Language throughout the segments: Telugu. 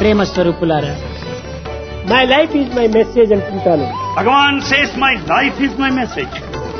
ప్రేమ స్వరూపులారా my life is my message అంటుంటాను Bhagavan says, My life is my message.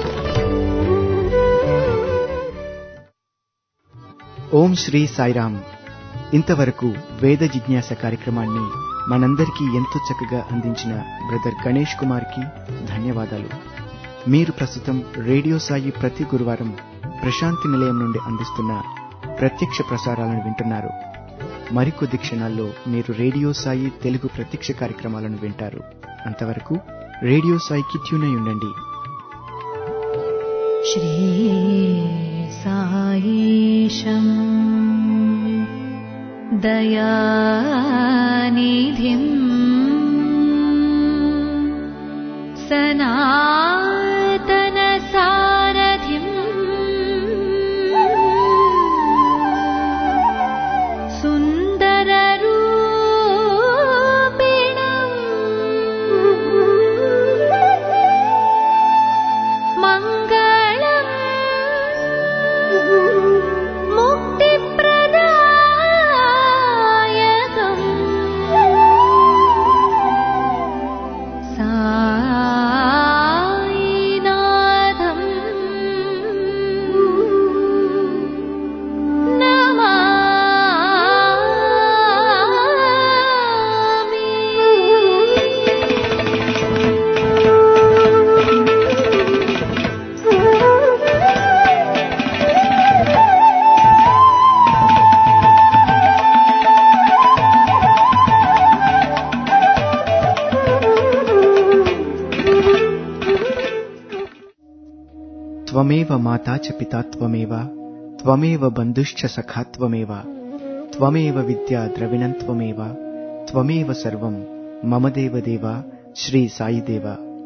Om Shri Sairam ఇంతవరకు వేద జిజ్ఞాస కార్యక్రమాన్ని మనందరికీ ఎంతో చక్కగా అందించిన బ్రదర్ గణేష్ కుమార్ కి ధన్యవాదాలు మీరు ప్రస్తుతం రేడియో సాయి ప్రతి గురువారం ప్రశాంతి నిలయం నుండి అందిస్తున్న ప్రత్యక్ష ప్రసారాలను వింటున్నారు మరికొద్ది క్షణాల్లో మీరు రేడియో సాయి తెలుగు ప్రత్యక్ష కార్యక్రమాలను వింటారు అంతవరకు రేడియో సాయికి ట్యూన్ అయి ఉండండి श्रीसायीशम् दयानिधिम् सनातनसारथिम् सुन्दररूपिणम् मङ्गलम् मुक्तिप्रदायकम् सायिनाथम् త్వమేవ మాతా చ పితా త్వమేవ త్వమేవ బంధుశ్చ సఖా త్వమేవ త్వమేవ విద్యా ద్రవిణం త్వమేవ త్వమేవ సర్వం మమ దేవదేవ శ్రీ సాయిదేవ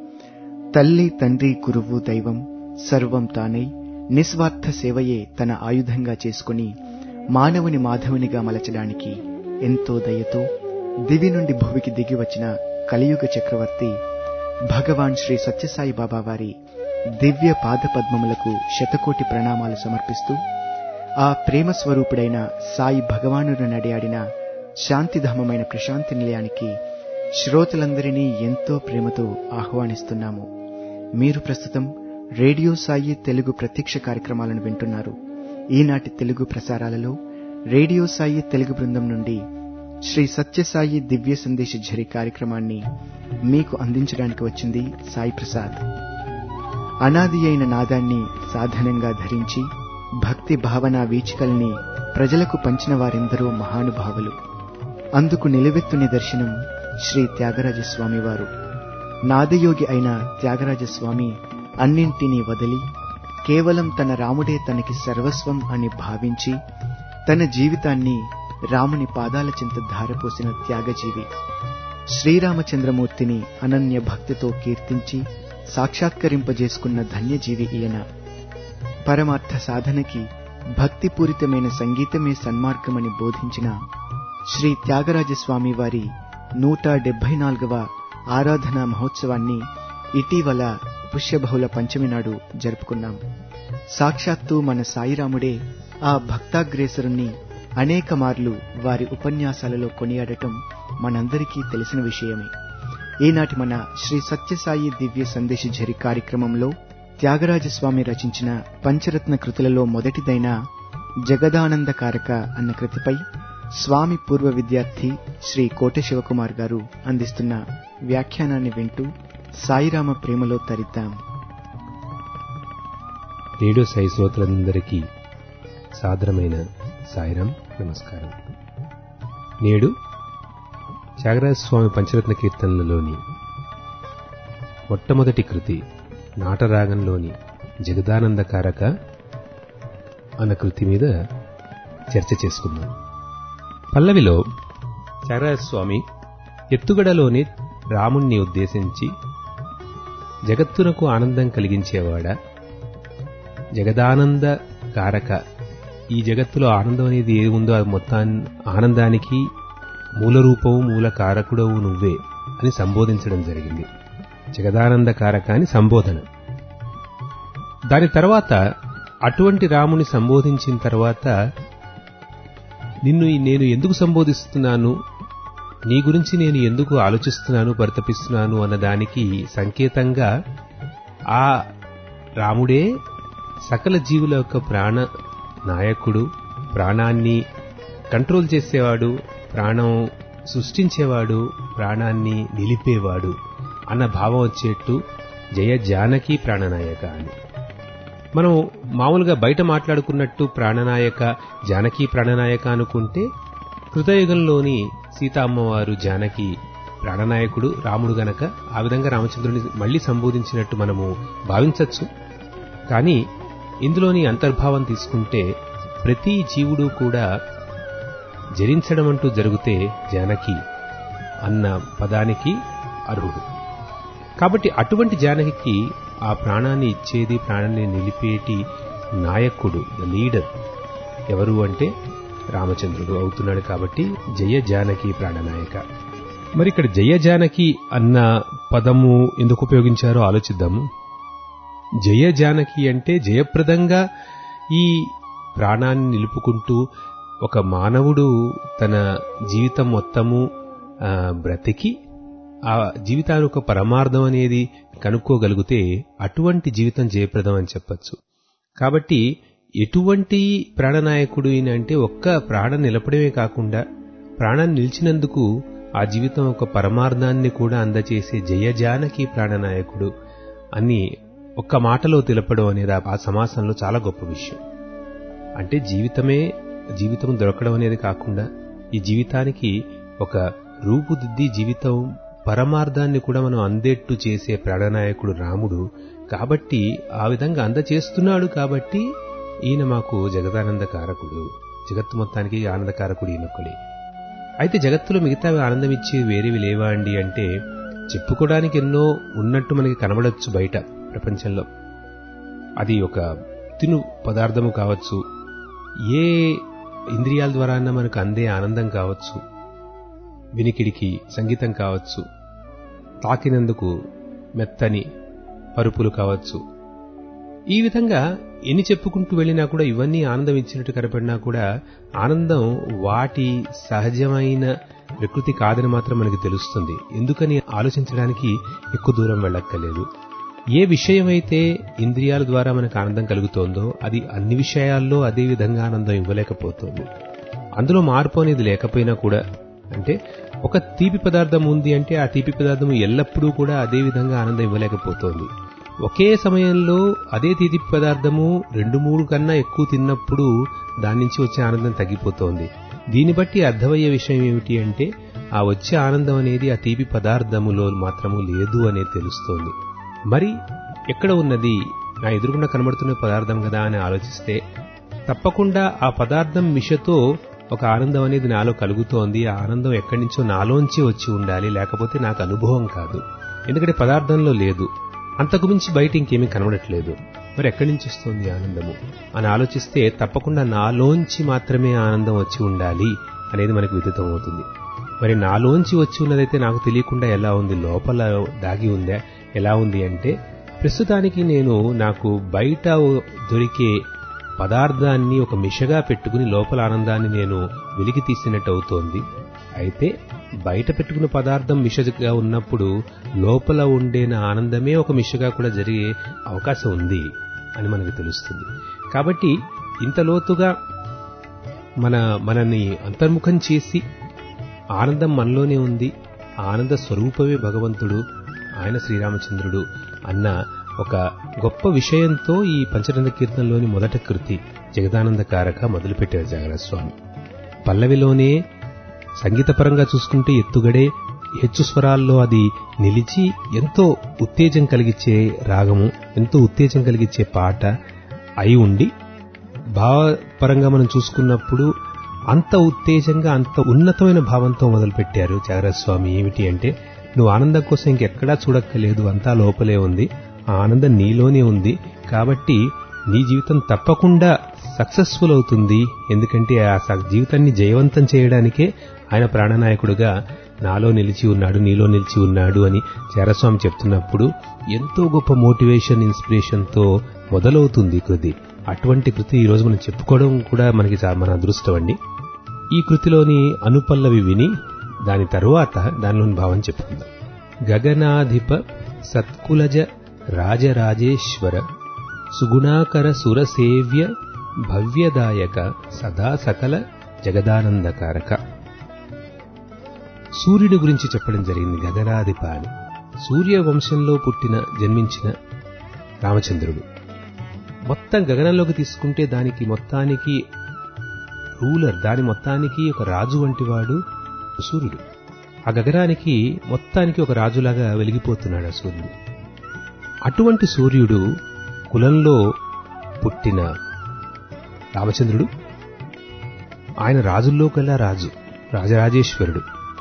తల్లి తండ్రి గురువు దైవం సర్వం తానై నిస్వార్థ సేవయే తన ఆయుధంగా చేసుకుని మానవుని మాధవునిగా మలచడానికి ఎంతో దయతో దివి నుండి భువికి దిగి వచ్చిన కలియుగ చక్రవర్తి భగవాన్ శ్రీ సత్యసాయి బాబా వారి దివ్య పాద పద్మములకు శతకోటి ప్రణామాలు సమర్పిస్తూ ఆ ప్రేమ స్వరూపుడైన సాయి భగవానుడు నడియాడిన శాంతిధామమైన ప్రశాంతి నిలయానికి శ్రోతలందరినీ ఎంతో ప్రేమతో ఆహ్వానిస్తున్నాము మీరు ప్రస్తుతం రేడియో సాయి తెలుగు ప్రత్యక్ష కార్యక్రమాలను వింటున్నారు ఈనాటి తెలుగు ప్రసారాలలో రేడియో సాయి తెలుగు బృందం నుండి శ్రీ సత్యసాయి దివ్య సందేశ ఝరి కార్యక్రమాన్ని మీకు అందించడానికి వచ్చింది సాయి ప్రసాద్ అనాది అయిన నాదాన్ని సాధనంగా ధరించి భక్తి భావన వీచికల్ని ప్రజలకు పంచిన వారెందరో మహానుభావులు అందుకు నిలువెత్తు నిదర్శనం శ్రీ త్యాగరాజస్వామి వారు నాదయోగి అయిన త్యాగరాజస్వామి అన్నింటినీ వదిలి కేవలం తన రాముడే తనకి సర్వస్వం అని భావించి తన జీవితాన్ని రాముని పాదాల చింత ధారపోసిన త్యాగజీవి శ్రీరామచంద్రమూర్తిని అనన్య భక్తితో కీర్తించి సాక్షాత్కరింపజేసుకున్న ధన్యజీవి ఈయన పరమార్థ సాధనకి భక్తిపూరితమైన సంగీతమే సన్మార్గమని బోధించిన శ్రీ త్యాగరాజస్వామి వారి నూట డెబ్బై నాలుగవ ఆరాధనా మహోత్సవాన్ని ఇటీవల పుష్యబహుళ పంచమి నాడు జరుపుకున్నాం సాక్షాత్తు మన సాయిరాముడే ఆ భక్తాగ్రేసరుణ్ణి అనేక మార్లు వారి ఉపన్యాసాలలో కొనియాడటం మనందరికీ తెలిసిన విషయమే ఈనాటి మన శ్రీ సత్యసాయి దివ్య సందేశ ఝరి కార్యక్రమంలో త్యాగరాజస్వామి రచించిన పంచరత్న కృతులలో మొదటిదైన జగదానందకారక అన్న కృతిపై స్వామి పూర్వ విద్యార్థి శ్రీ కోట శివకుమార్ గారు అందిస్తున్న వ్యాఖ్యానాన్ని వింటూ సాయిరామ ప్రేమలో తరిద్దాం రేడియో సాయి శ్రోతలందరికీ సాదరమైన సాయిరాం నమస్కారం నేడు త్యాగరాజ స్వామి పంచరత్న కీర్తనలలోని మొట్టమొదటి కృతి నాటరాగంలోని జగదానందకారక అన్న కృతి మీద చర్చ చేసుకుందాం పల్లవిలో త్యాగరాజ స్వామి ఎత్తుగడలోని రాముణ్ణి ఉద్దేశించి జగత్తునకు ఆనందం కలిగించేవాడా జగదానంద కారక ఈ జగత్తులో ఆనందం అనేది ఏది ఉందో అది మొత్తాన్ని ఆనందానికి మూల రూపము మూల కారకుడవు నువ్వే అని సంబోధించడం జరిగింది జగదానంద కారక అని సంబోధన దాని తర్వాత అటువంటి రాముని సంబోధించిన తర్వాత నిన్ను నేను ఎందుకు సంబోధిస్తున్నాను నీ గురించి నేను ఎందుకు ఆలోచిస్తున్నాను పరితపిస్తున్నాను అన్న దానికి సంకేతంగా ఆ రాముడే సకల జీవుల యొక్క ప్రాణ నాయకుడు ప్రాణాన్ని కంట్రోల్ చేసేవాడు ప్రాణం సృష్టించేవాడు ప్రాణాన్ని నిలిపేవాడు అన్న భావం వచ్చేట్టు జయ జానకి ప్రాణనాయక అని మనం మామూలుగా బయట మాట్లాడుకున్నట్టు ప్రాణనాయక జానకి ప్రాణనాయక అనుకుంటే కృతయుగంలోని సీతా అమ్మవారు జానకి ప్రాణనాయకుడు రాముడు గనక ఆ విధంగా రామచంద్రుని మళ్లీ సంబోధించినట్టు మనము భావించవచ్చు కానీ ఇందులోని అంతర్భావం తీసుకుంటే ప్రతి జీవుడు కూడా జరించడం అంటూ జరిగితే జానకి అన్న పదానికి అర్హుడు కాబట్టి అటువంటి జానకి ఆ ప్రాణాన్ని ఇచ్చేది ప్రాణాన్ని నిలిపేటి నాయకుడు ద లీడర్ ఎవరు అంటే రామచంద్రుడు అవుతున్నాడు కాబట్టి జయ జానకి ప్రాణనాయక మరి ఇక్కడ జయ జానకి అన్న పదము ఎందుకు ఉపయోగించారో ఆలోచిద్దాము జయ జానకి అంటే జయప్రదంగా ఈ ప్రాణాన్ని నిలుపుకుంటూ ఒక మానవుడు తన జీవితం మొత్తము ఆ, బ్రతికి ఆ జీవితానికి ఒక పరమార్థం అనేది కనుక్కోగలిగితే అటువంటి జీవితం జయప్రదం అని చెప్పచ్చు కాబట్టి ఎటువంటి ప్రాణనాయకుడు ఈయన అంటే ఒక్క ప్రాణం నిలపడమే కాకుండా ప్రాణాన్ని నిలిచినందుకు ఆ జీవితం ఒక పరమార్థాన్ని కూడా అందచేసే జయజానకి ప్రాణనాయకుడు అని ఒక్క మాటలో తెలపడం అనేది ఆ- ఆ సమాసంలో చాలా గొప్ప విషయం అంటే జీవితమే జీవితం దొరకడం అనేది కాకుండా ఈ జీవితానికి ఒక రూపుదిద్ది జీవితం పరమార్థాన్ని కూడా మనం అందేట్టు చేసే ప్రాణనాయకుడు రాముడు కాబట్టి ఆ విధంగా అందచేస్తున్నాడు కాబట్టి ఈయన మాకు జగదానందకారకుడు జగత్తు మొత్తానికి ఆనందకారకుడు ఈయనొక్కడే అయితే జగత్తులో మిగతా ఆనందం ఇచ్చే వేరేవి లేవా అండి అంటే చెప్పుకోవడానికి ఎన్నో ఉన్నట్టు మనకి కనబడొచ్చు బయట ప్రపంచంలో అది ఒక తిను పదార్థము కావచ్చు ఏ ఇంద్రియాల ద్వారా మనకు అందే ఆనందం కావచ్చు వినికిడికి సంగీతం కావచ్చు తాకినందుకు మెత్తని పరుపులు కావచ్చు ఈ విధంగా ఎన్ని చెప్పుకుంటూ వెళ్ళినా కూడా ఇవన్నీ ఆనందం ఇచ్చినట్టు కనపడినా కూడా ఆనందం వాటి సహజమైన ప్రకృతి కాదని మాత్రం మనకి తెలుస్తుంది ఎందుకని ఆలోచించడానికి ఎక్కువ దూరం వెళ్ళక్కర్లేదు ఏ విషయమైతే ఇంద్రియాల ద్వారా మనకు ఆనందం కలుగుతోందో అది అన్ని విషయాల్లో అదే విధంగా ఆనందం ఇవ్వలేకపోతుంది అందులో మార్పు అనేది లేకపోయినా కూడా అంటే ఒక తీపి పదార్థం ఉంది అంటే ఆ తీపి పదార్థం ఎల్లప్పుడూ కూడా అదే విధంగా ఆనందం ఇవ్వలేకపోతోంది ఒకే సమయంలో అదే తీపి పదార్థము రెండు మూడు కన్నా ఎక్కువ తిన్నప్పుడు దాని నుంచి వచ్చే ఆనందం తగ్గిపోతోంది దీన్ని బట్టి అర్థమయ్యే విషయం ఏమిటి అంటే ఆ వచ్చే ఆనందం అనేది ఆ తీపి పదార్థములో మాత్రము లేదు అనేది తెలుస్తోంది మరి ఎక్కడ ఉన్నది నా ఎదురుగుండా కనబడుతున్న పదార్థం కదా అని ఆలోచిస్తే తప్పకుండా ఆ పదార్థం మిషతో ఒక ఆనందం అనేది నాలో కలుగుతోంది ఆ ఆనందం ఎక్కడి నుంచో నాలోంచి వచ్చి ఉండాలి లేకపోతే నాకు అనుభవం కాదు ఎందుకంటే పదార్థంలో లేదు అంతకు మించి బయట ఇంకేమీ కనబడట్లేదు మరి ఎక్కడి నుంచి వస్తుంది ఆనందము అని ఆలోచిస్తే తప్పకుండా నాలోంచి మాత్రమే ఆనందం వచ్చి ఉండాలి అనేది మనకు విదితం అవుతుంది మరి నాలోంచి వచ్చి ఉన్నదైతే నాకు తెలియకుండా ఎలా ఉంది లోపల దాగి ఉందా ఎలా ఉంది అంటే ప్రస్తుతానికి నేను నాకు బయట దొరికే పదార్థాన్ని ఒక మిషగా పెట్టుకుని లోపల ఆనందాన్ని నేను వెలికి తీసినట్టు అవుతోంది అయితే బయట పెట్టుకున్న పదార్థం మిషగా ఉన్నప్పుడు లోపల ఉండే నా ఆనందమే ఒక మిషగా కూడా జరిగే అవకాశం ఉంది అని మనకు తెలుస్తుంది కాబట్టి ఇంత లోతుగా మన మనని అంతర్ముఖం చేసి ఆనందం మనలోనే ఉంది ఆ ఆనంద స్వరూపమే భగవంతుడు ఆయన శ్రీరామచంద్రుడు అన్న ఒక గొప్ప విషయంతో ఈ పంచరంగ కీర్తనలోని మొదట కృతి జగదానందకారక మొదలుపెట్టారు జాగరస్వామి పల్లవిలోనే సంగీతపరంగా చూసుకుంటే ఎత్తుగడే హెచ్చు స్వరాల్లో అది నిలిచి ఎంతో ఉత్తేజం కలిగించే రాగము ఎంతో ఉత్తేజం కలిగించే పాట అయి ఉండి భావపరంగా మనం చూసుకున్నప్పుడు అంత ఉత్తేజంగా అంత ఉన్నతమైన భావంతో మొదలుపెట్టారు త్యాగరాజస్వామి ఏమిటి అంటే నువ్వు ఆనందం కోసం ఇంకెక్కడా చూడక్కలేదు అంతా లోపలే ఉంది ఆ ఆనందం నీలోనే ఉంది కాబట్టి నీ జీవితం తప్పకుండా సక్సెస్ఫుల్ అవుతుంది ఎందుకంటే ఆ స- జీవితాన్ని జయవంతం చేయడానికే ఆయన ప్రాణనాయకుడుగా నాలో నిలిచి ఉన్నాడు నీలో నిలిచి ఉన్నాడు అని చారస్వామి చెప్తున్నప్పుడు ఎంతో గొప్ప మోటివేషన్ ఇన్స్పిరేషన్తో మొదలవుతుంది ఈ కృతి అటువంటి కృతి ఈరోజు మనం చెప్పుకోవడం కూడా మనకి చా- మన అదృష్టం అండి ఈ కృతిలోని అనుపల్లవి విని దాని తరువాత దానిలోని భావం చెప్పుకుందాం గగనాధిప సత్కులజ రాజరాజేశ్వర సుగుణాకర సురసేవ్య భవ్యదాయక సదా సకల జగదానందకారక సూర్యుడి గురించి చెప్పడం జరిగింది గగనాధిప అని సూర్య వంశంలో పుట్టిన జన్మించిన రామచంద్రుడు మొత్తం గగనంలోకి తీసుకుంటే దానికి మొత్తానికి రూలర్ దాని మొత్తానికి ఒక రాజు వంటి వాడు సూర్యుడు ఆ గగనానికి మొత్తానికి ఒక రాజులాగా వెలిగిపోతున్నాడు ఆ సూర్యుడు అటువంటి సూర్యుడు కులంలో పుట్టిన రామచంద్రుడు ఆయన రాజుల్లో కల్లా రాజు రాజరాజేశ్వరుడు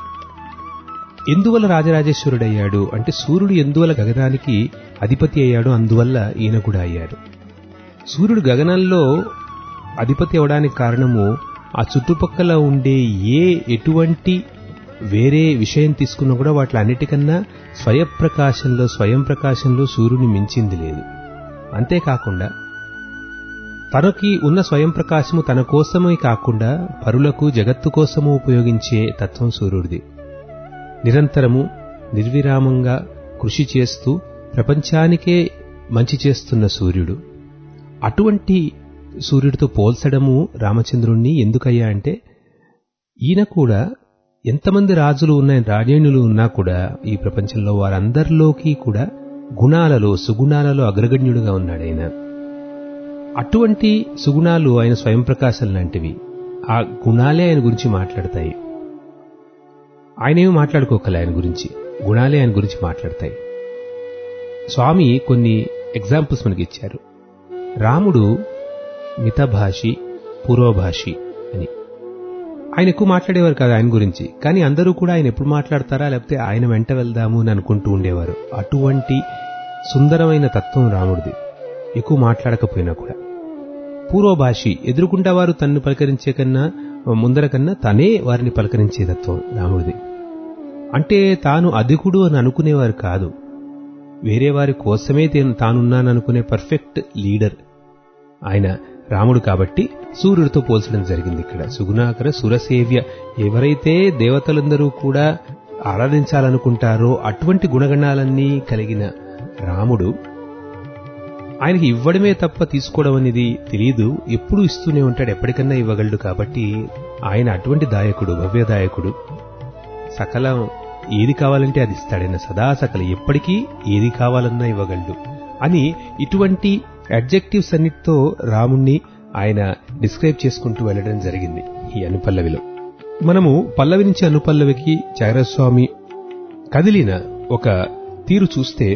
ఎందువల్ల రాజరాజేశ్వరుడు అయ్యాడు అంటే సూర్యుడు ఎందువల్ల గగనానికి అధిపతి అయ్యాడు అందువల్ల ఈయన కూడా అయ్యాడు సూర్యుడు గగనంలో అధిపతి అవడానికి కారణము ఆ చుట్టుపక్కల ఉండే ఏ ఎటువంటి వేరే విషయం తీసుకున్నా కూడా వాటి అన్నిటికన్నా స్వయప్రకాశంలో స్వయం ప్రకాశంలో సూర్యుని మించింది లేదు అంతేకాకుండా తనకి ఉన్న స్వయం ప్రకాశము తన కోసమే కాకుండా పరులకు జగత్తు కోసము ఉపయోగించే తత్వం సూర్యుడిది నిరంతరము నిర్విరామంగా కృషి చేస్తూ ప్రపంచానికే మంచి చేస్తున్న సూర్యుడు అటువంటి సూర్యుడితో పోల్చడము రామచంద్రుణ్ణి ఎందుకయ్యా అంటే ఈయన కూడా ఎంతమంది రాజులు ఉన్న రాజేణులు ఉన్నా కూడా ఈ ప్రపంచంలో వారందరిలోకి కూడా గుణాలలో సుగుణాలలో అగ్రగణ్యుడుగా ఉన్నాడు ఆయన అటువంటి సుగుణాలు ఆయన స్వయం ప్రకాశం లాంటివి ఆ గుణాలే ఆయన గురించి మాట్లాడతాయి ఆయనేమి మాట్లాడుకోకలే ఆయన గురించి గుణాలే ఆయన గురించి మాట్లాడతాయి స్వామి కొన్ని ఎగ్జాంపుల్స్ మనకి ఇచ్చారు రాముడు మితభాషి పూర్వభాషి అని ఆయన ఎక్కువ మాట్లాడేవారు కాదు ఆయన గురించి కానీ అందరూ కూడా ఆయన ఎప్పుడు మాట్లాడతారా లేకపోతే ఆయన వెంట వెళ్దాము అని అనుకుంటూ ఉండేవారు అటువంటి సుందరమైన తత్వం రాముడిది ఎక్కువ మాట్లాడకపోయినా కూడా పూర్వభాషి ఎదురుకుండా వారు తన్ను పలకరించే కన్నా ముందర కన్నా తనే వారిని పలకరించే తత్వం రాముడిది అంటే తాను అధికుడు అని అనుకునేవారు కాదు వేరే వారి కోసమే తే- తానున్నాననుకునే పర్ఫెక్ట్ లీడర్ ఆయన రాముడు కాబట్టి సూర్యుడితో పోల్చడం జరిగింది ఇక్కడ సుగుణాకర సురసేవ్య ఎవరైతే దేవతలందరూ కూడా ఆరాధించాలనుకుంటారో అటువంటి గుణగణాలన్నీ కలిగిన రాముడు ఆయనకి ఇవ్వడమే తప్ప తీసుకోవడం అనేది తెలియదు ఎప్పుడు ఇస్తూనే ఉంటాడు ఎప్పటికన్నా ఇవ్వగలడు కాబట్టి ఆయన అటువంటి దాయకుడు భవ్యదాయకుడు సకల ఏది కావాలంటే అది ఇస్తాడైన సదా సకల ఎప్పటికీ ఏది కావాలన్నా ఇవ్వగలడు అని ఇటువంటి అడ్జెక్టివ్స్ అన్నిటితో రాముణ్ణి ఆయన డిస్క్రైబ్ చేసుకుంటూ వెళ్ళడం జరిగింది ఈ అనుపల్లవిలో మనము పల్లవి నుంచి అనుపల్లవికి చాగరస్వామి కదిలిన ఒక తీరు చూస్తే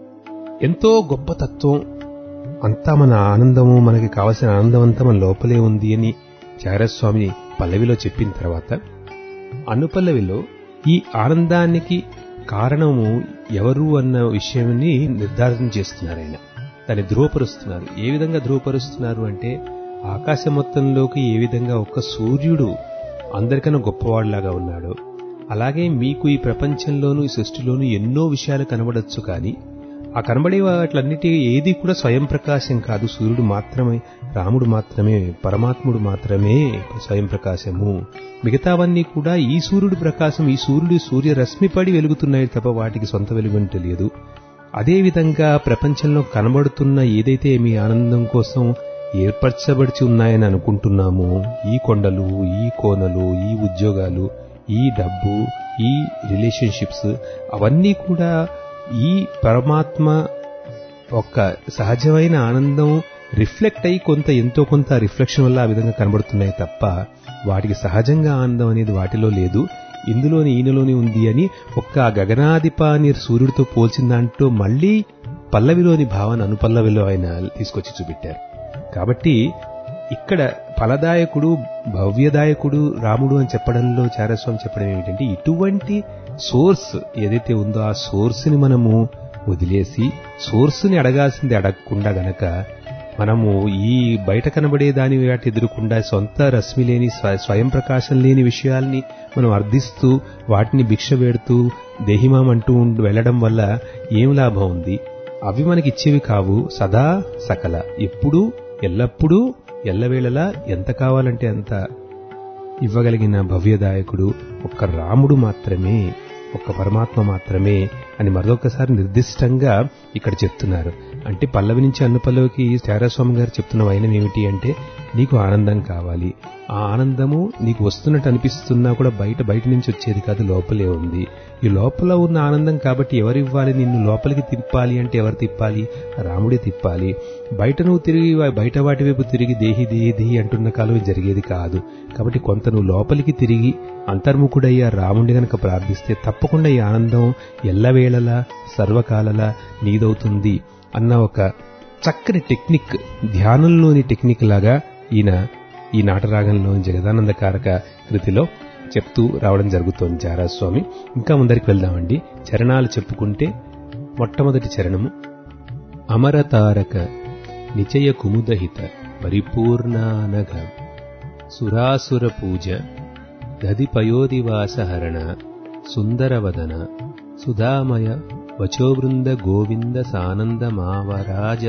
ఎంతో గొప్ప తత్వం అంతా మన ఆనందము మనకి కావలసిన ఆనందం అంతా మన లోపలే ఉంది అని చాగరస్వామి పల్లవిలో చెప్పిన తర్వాత అనుపల్లవిలో ఈ ఆనందానికి కారణము ఎవరు అన్న విషయాన్ని నిర్ధారణ చేస్తున్నారు ఆయన దాన్ని ధృవపరుస్తున్నారు ఏ విధంగా ధృవపరుస్తున్నారు అంటే ఆకాశం మొత్తంలోకి ఏ విధంగా ఒక్క సూర్యుడు అందరికన్నా గొప్పవాడిలాగా ఉన్నాడో అలాగే మీకు ఈ ప్రపంచంలోనూ ఈ సృష్టిలోనూ ఎన్నో విషయాలు కనబడొచ్చు కానీ ఆ కనబడే వాటిలన్నిటి ఏది కూడా స్వయం ప్రకాశం కాదు సూర్యుడు మాత్రమే రాముడు మాత్రమే పరమాత్ముడు మాత్రమే స్వయం ప్రకాశము మిగతావన్నీ కూడా ఈ సూర్యుడి ప్రకాశం ఈ సూర్యుడు సూర్య రశ్మి పడి వెలుగుతున్నాయి తప్ప వాటికి సొంత వెలుగుని తెలియదు అదేవిధంగా ప్రపంచంలో కనబడుతున్న ఏదైతే మీ ఆనందం కోసం ఏర్పరచబడిచి ఉన్నాయని అనుకుంటున్నామో ఈ కొండలు ఈ కోనలు ఈ ఉద్యోగాలు ఈ డబ్బు ఈ రిలేషన్షిప్స్ అవన్నీ కూడా ఈ పరమాత్మ ఒక సహజమైన ఆనందం రిఫ్లెక్ట్ అయి కొంత ఎంతో కొంత రిఫ్లెక్షన్ వల్ల ఆ విధంగా కనబడుతున్నాయి తప్ప వాటికి సహజంగా ఆనందం అనేది వాటిలో లేదు ఇందులోని ఈయనలోని ఉంది అని ఒక్క గగనాధిప అని సూర్యుడితో పోల్చిన దాంట్లో మళ్ళీ పల్లవిలోని భావన అనుపల్లవిలో ఆయన తీసుకొచ్చి చూపెట్టారు కాబట్టి ఇక్కడ ఫలదాయకుడు భవ్యదాయకుడు రాముడు అని చెప్పడంలో చారస్వామి చెప్పడం ఏమిటంటే ఇటువంటి సోర్స్ ఏదైతే ఉందో ఆ సోర్స్ ని మనము వదిలేసి సోర్స్ ని అడగాల్సింది అడగకుండా గనక మనము ఈ బయట కనబడే దాని వాటి ఎదురకుండా సొంత రశ్మి లేని స్వ- స్వయం ప్రకాశం లేని విషయాల్ని మనం అర్థిస్తూ వాటిని భిక్ష పెడుతూ దేహిమాం అంటూ ఉండి వెళ్ళడం వల్ల ఏం లాభం ఉంది అవి మనకి ఇచ్చేవి కావు సదా సకల ఎప్పుడూ ఎల్లప్పుడూ ఎల్లవేళలా ఎంత కావాలంటే అంత ఇవ్వగలిగిన భవ్యదాయకుడు ఒక్క రాముడు మాత్రమే ఒక్క పరమాత్మ మాత్రమే అని మరొకసారి నిర్దిష్టంగా ఇక్కడ చెప్తున్నారు అంటే పల్లవి నుంచి అన్న పల్లవికి చారాస్వామి గారు చెప్తున్న వైనం ఏమిటి అంటే నీకు ఆనందం కావాలి ఆ ఆనందము నీకు వస్తున్నట్టు అనిపిస్తున్నా కూడా బయట బయట నుంచి వచ్చేది కాదు లోపలే ఉంది ఈ లోపల ఉన్న ఆనందం కాబట్టి ఎవరు ఇవ్వాలి నిన్ను లోపలికి తిప్పాలి అంటే ఎవరు తిప్పాలి రాముడే తిప్పాలి బయట నువ్వు తిరిగి బయట వాటి వైపు తిరిగి దేహి దేహి దేహి అంటున్న కాలం ఇది జరిగేది కాదు కాబట్టి కొంత నువ్వు లోపలికి తిరిగి అంతర్ముఖుడయ్యా రాముడి గనక ప్రార్థిస్తే తప్పకుండా ఈ ఆనందం ఎల్లవేళలా సర్వకాలలా నీదవుతుంది అన్న ఒక చక్కని టెక్నిక్ ధ్యానంలోని టెక్నిక్ లాగా ఈయన ఈ నాటరాగంలో జగదానందకారక కృతిలో చెప్తూ రావడం జరుగుతోంది చారాస్వామి ఇంకా ముందరికి వెళ్దామండి చరణాలు చెప్పుకుంటే మొట్టమొదటి చరణము అమరతారక నిచయ కుముదహిత పరిపూర్ణానఘ సురాసుర పూజ దధిపయోదివాసహరణ సుందరవదన సుధామయ వచోవృంద గోవింద సానందమావరాజ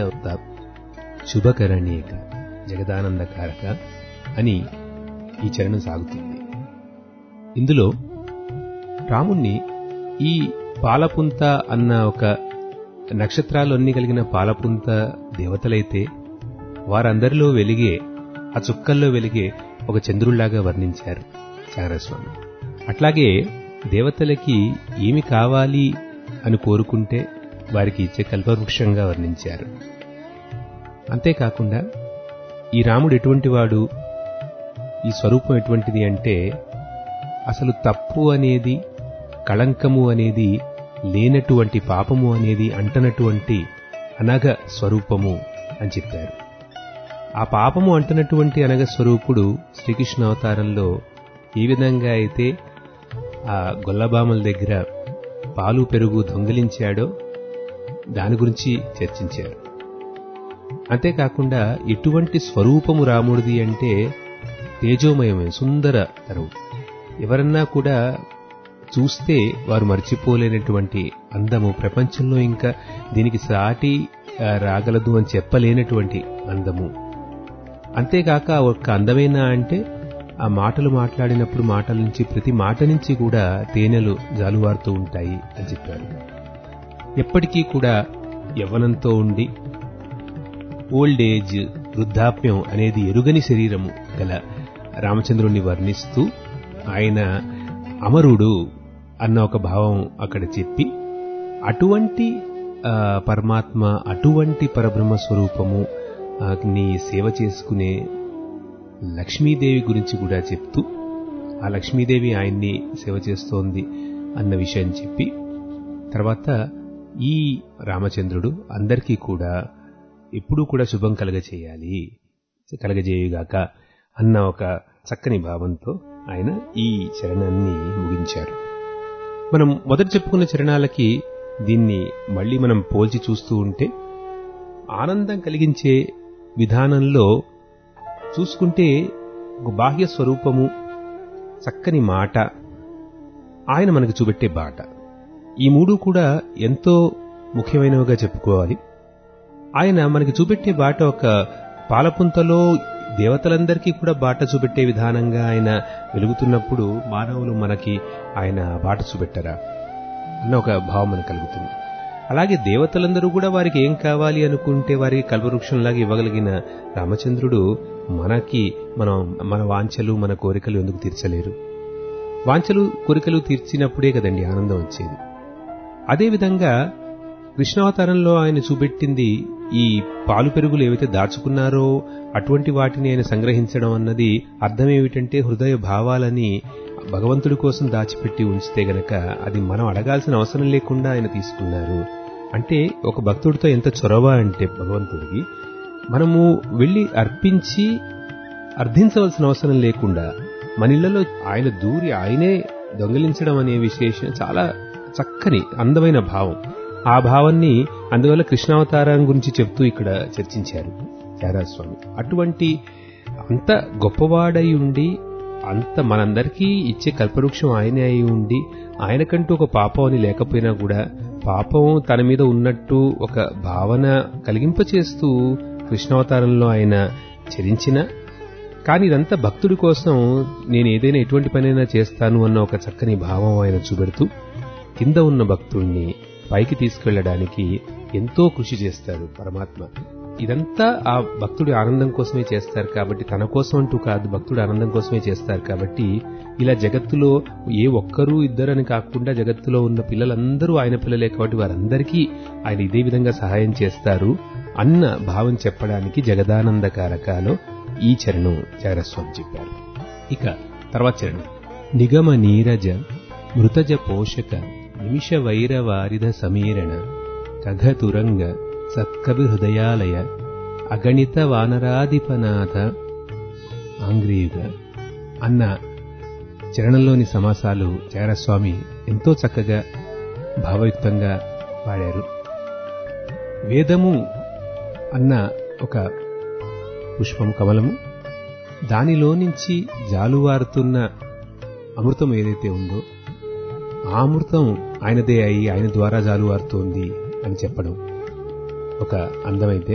శుభకరణీక జగదానందకారక అని ఈ చరణం సాగుతుంది ఇందులో రాముణ్ణి ఈ పాలపుంత అన్న ఒక నక్షత్రాలన్నీ కలిగిన పాలపుంత దేవతలైతే వారందరిలో వెలిగే ఆ చుక్కల్లో వెలిగే ఒక చంద్రుళ్లాగా వర్ణించారు చారస్వామి అట్లాగే దేవతలకి ఏమి కావాలి అని కోరుకుంటే వారికి ఇచ్చే కల్పవృక్షంగా వర్ణించారు అంతేకాకుండా ఈ రాముడు ఎటువంటి వాడు ఈ స్వరూపం ఎటువంటిది అంటే అసలు తప్పు అనేది కళంకము అనేది లేనటువంటి పాపము అనేది అంటనటువంటి అనగ స్వరూపము అని చెప్పారు ఆ పాపము అంటున్నటువంటి అనగ స్వరూపుడు శ్రీకృష్ణ అవతారంలో ఏ విధంగా అయితే ఆ గొల్లబామల దగ్గర పాలు పెరుగు దొంగిలించాడో దాని గురించి చర్చించారు అంతేకాకుండా ఎటువంటి స్వరూపము రాముడిది అంటే తేజోమయమే సుందర తరువు ఎవరన్నా కూడా చూస్తే వారు మర్చిపోలేనటువంటి అందము ప్రపంచంలో ఇంకా దీనికి సాటి రాగలదు అని చెప్పలేనటువంటి అందము అంతేకాక ఒక్క అందమైన అంటే ఆ మాటలు మాట్లాడినప్పుడు మాటల నుంచి ప్రతి మాట నుంచి కూడా తేనెలు జాలువారుతూ ఉంటాయి అని చెప్పారు ఎప్పటికీ కూడా యవ్వనంతో ఉండి ఓల్డ్ ఏజ్ వృద్ధాప్యం అనేది ఎరుగని శరీరము గల రామచంద్రుణ్ణి వర్ణిస్తూ ఆయన అమరుడు అన్న ఒక భావం అక్కడ చెప్పి అటువంటి పరమాత్మ అటువంటి పరబ్రహ్మ స్వరూపము ని సేవ చేసుకునే లక్ష్మీదేవి గురించి కూడా చెప్తూ ఆ లక్ష్మీదేవి ఆయన్ని సేవ చేస్తోంది అన్న విషయం చెప్పి తర్వాత ఈ రామచంద్రుడు అందరికీ కూడా ఎప్పుడూ కూడా శుభం కలగచేయాలి కలగజేయుగాక అన్న ఒక చక్కని భావంతో ఆయన ఈ చరణాన్ని ముగించారు మనం మొదట చెప్పుకున్న చరణాలకి దీన్ని మళ్ళీ మనం పోల్చి చూస్తూ ఉంటే ఆనందం కలిగించే విధానంలో చూసుకుంటే ఒక బాహ్య స్వరూపము చక్కని మాట ఆయన మనకు చూపెట్టే బాట ఈ మూడు కూడా ఎంతో ముఖ్యమైనవిగా చెప్పుకోవాలి ఆయన మనకి చూపెట్టే బాట ఒక పాలపుంతలో దేవతలందరికీ కూడా బాట చూపెట్టే విధానంగా ఆయన వెలుగుతున్నప్పుడు మానవులు మనకి ఆయన బాట చూపెట్టరా అన్న ఒక భావం మనకు కలుగుతుంది అలాగే దేవతలందరూ కూడా వారికి ఏం కావాలి అనుకుంటే వారికి కల్పవృక్షంలాగా ఇవ్వగలిగిన రామచంద్రుడు మనకి మనం మన వాంఛలు మన కోరికలు ఎందుకు తీర్చలేరు వాంఛలు కోరికలు తీర్చినప్పుడే కదండి ఆనందం వచ్చేది అదేవిధంగా కృష్ణావతారంలో ఆయన చూపెట్టింది ఈ పాలు పెరుగులు ఏవైతే దాచుకున్నారో అటువంటి వాటిని ఆయన సంగ్రహించడం అన్నది అర్థం ఏమిటంటే హృదయ భావాలని భగవంతుడి కోసం దాచిపెట్టి ఉంచితే గనక అది మనం అడగాల్సిన అవసరం లేకుండా ఆయన తీసుకున్నారు అంటే ఒక భక్తుడితో ఎంత చొరవ అంటే భగవంతుడికి మనము వెళ్ళి అర్పించి అర్థించవలసిన అవసరం లేకుండా మన ఇళ్లలో ఆయన దూరి ఆయనే దొంగిలించడం అనే విశేషం చాలా చక్కని అందమైన భావం ఆ భావాన్ని అందువల్ల కృష్ణావతారం గురించి చెప్తూ ఇక్కడ చర్చించారు చారాస్వామి అటువంటి అంత గొప్పవాడై ఉండి అంత మనందరికీ ఇచ్చే కల్పవృక్షం ఆయనే అయి ఉండి ఆయనకంటూ ఒక పాపం అని లేకపోయినా కూడా పాపం తన మీద ఉన్నట్టు ఒక భావన కలిగింపచేస్తూ కృష్ణావతారంలో ఆయన చరించిన కానీ ఇదంతా భక్తుడి కోసం నేను ఏదైనా ఎటువంటి పనైనా చేస్తాను అన్న ఒక చక్కని భావం ఆయన చూపెడుతూ కింద ఉన్న భక్తుడిని పైకి తీసుకెళ్ళడానికి ఎంతో కృషి చేస్తాడు పరమాత్మ ఇదంతా ఆ భక్తుడి ఆనందం కోసమే చేస్తారు కాబట్టి తన కోసం అంటూ కాదు భక్తుడి ఆనందం కోసమే చేస్తారు కాబట్టి ఇలా జగత్తులో ఏ ఒక్కరు ఇద్దరని కాకుండా జగత్తులో ఉన్న పిల్లలందరూ ఆయన పిల్లలే కాబట్టి వారందరికీ ఆయన ఇదే విధంగా సహాయం చేస్తారు అన్న భావం చెప్పడానికి జగదానందకారకాలో ఈ చరణం చారస్వామి చెప్పారు ఇక తర్వాత చరణం నిగమ నీరజ మృతజ పోషక నిమిష వైర వారిధ సమీరణ కఘతురంగ సత్కవి హృదయాలయ అగణిత వానరాధిపనాథ ఆంగ్రీయుగ అన్న చరణంలోని సమాసాలు చారస్వామి ఎంతో చక్కగా భావయుక్తంగా పాడారు వేదము అన్న ఒక పుష్పం కమలము దానిలో నుంచి జాలువారుతున్న అమృతం ఏదైతే ఉందో ఆ అమృతం ఆయనదే అయి ఆయన ద్వారా జాలువారుతోంది అని చెప్పడం ఒక అందమైతే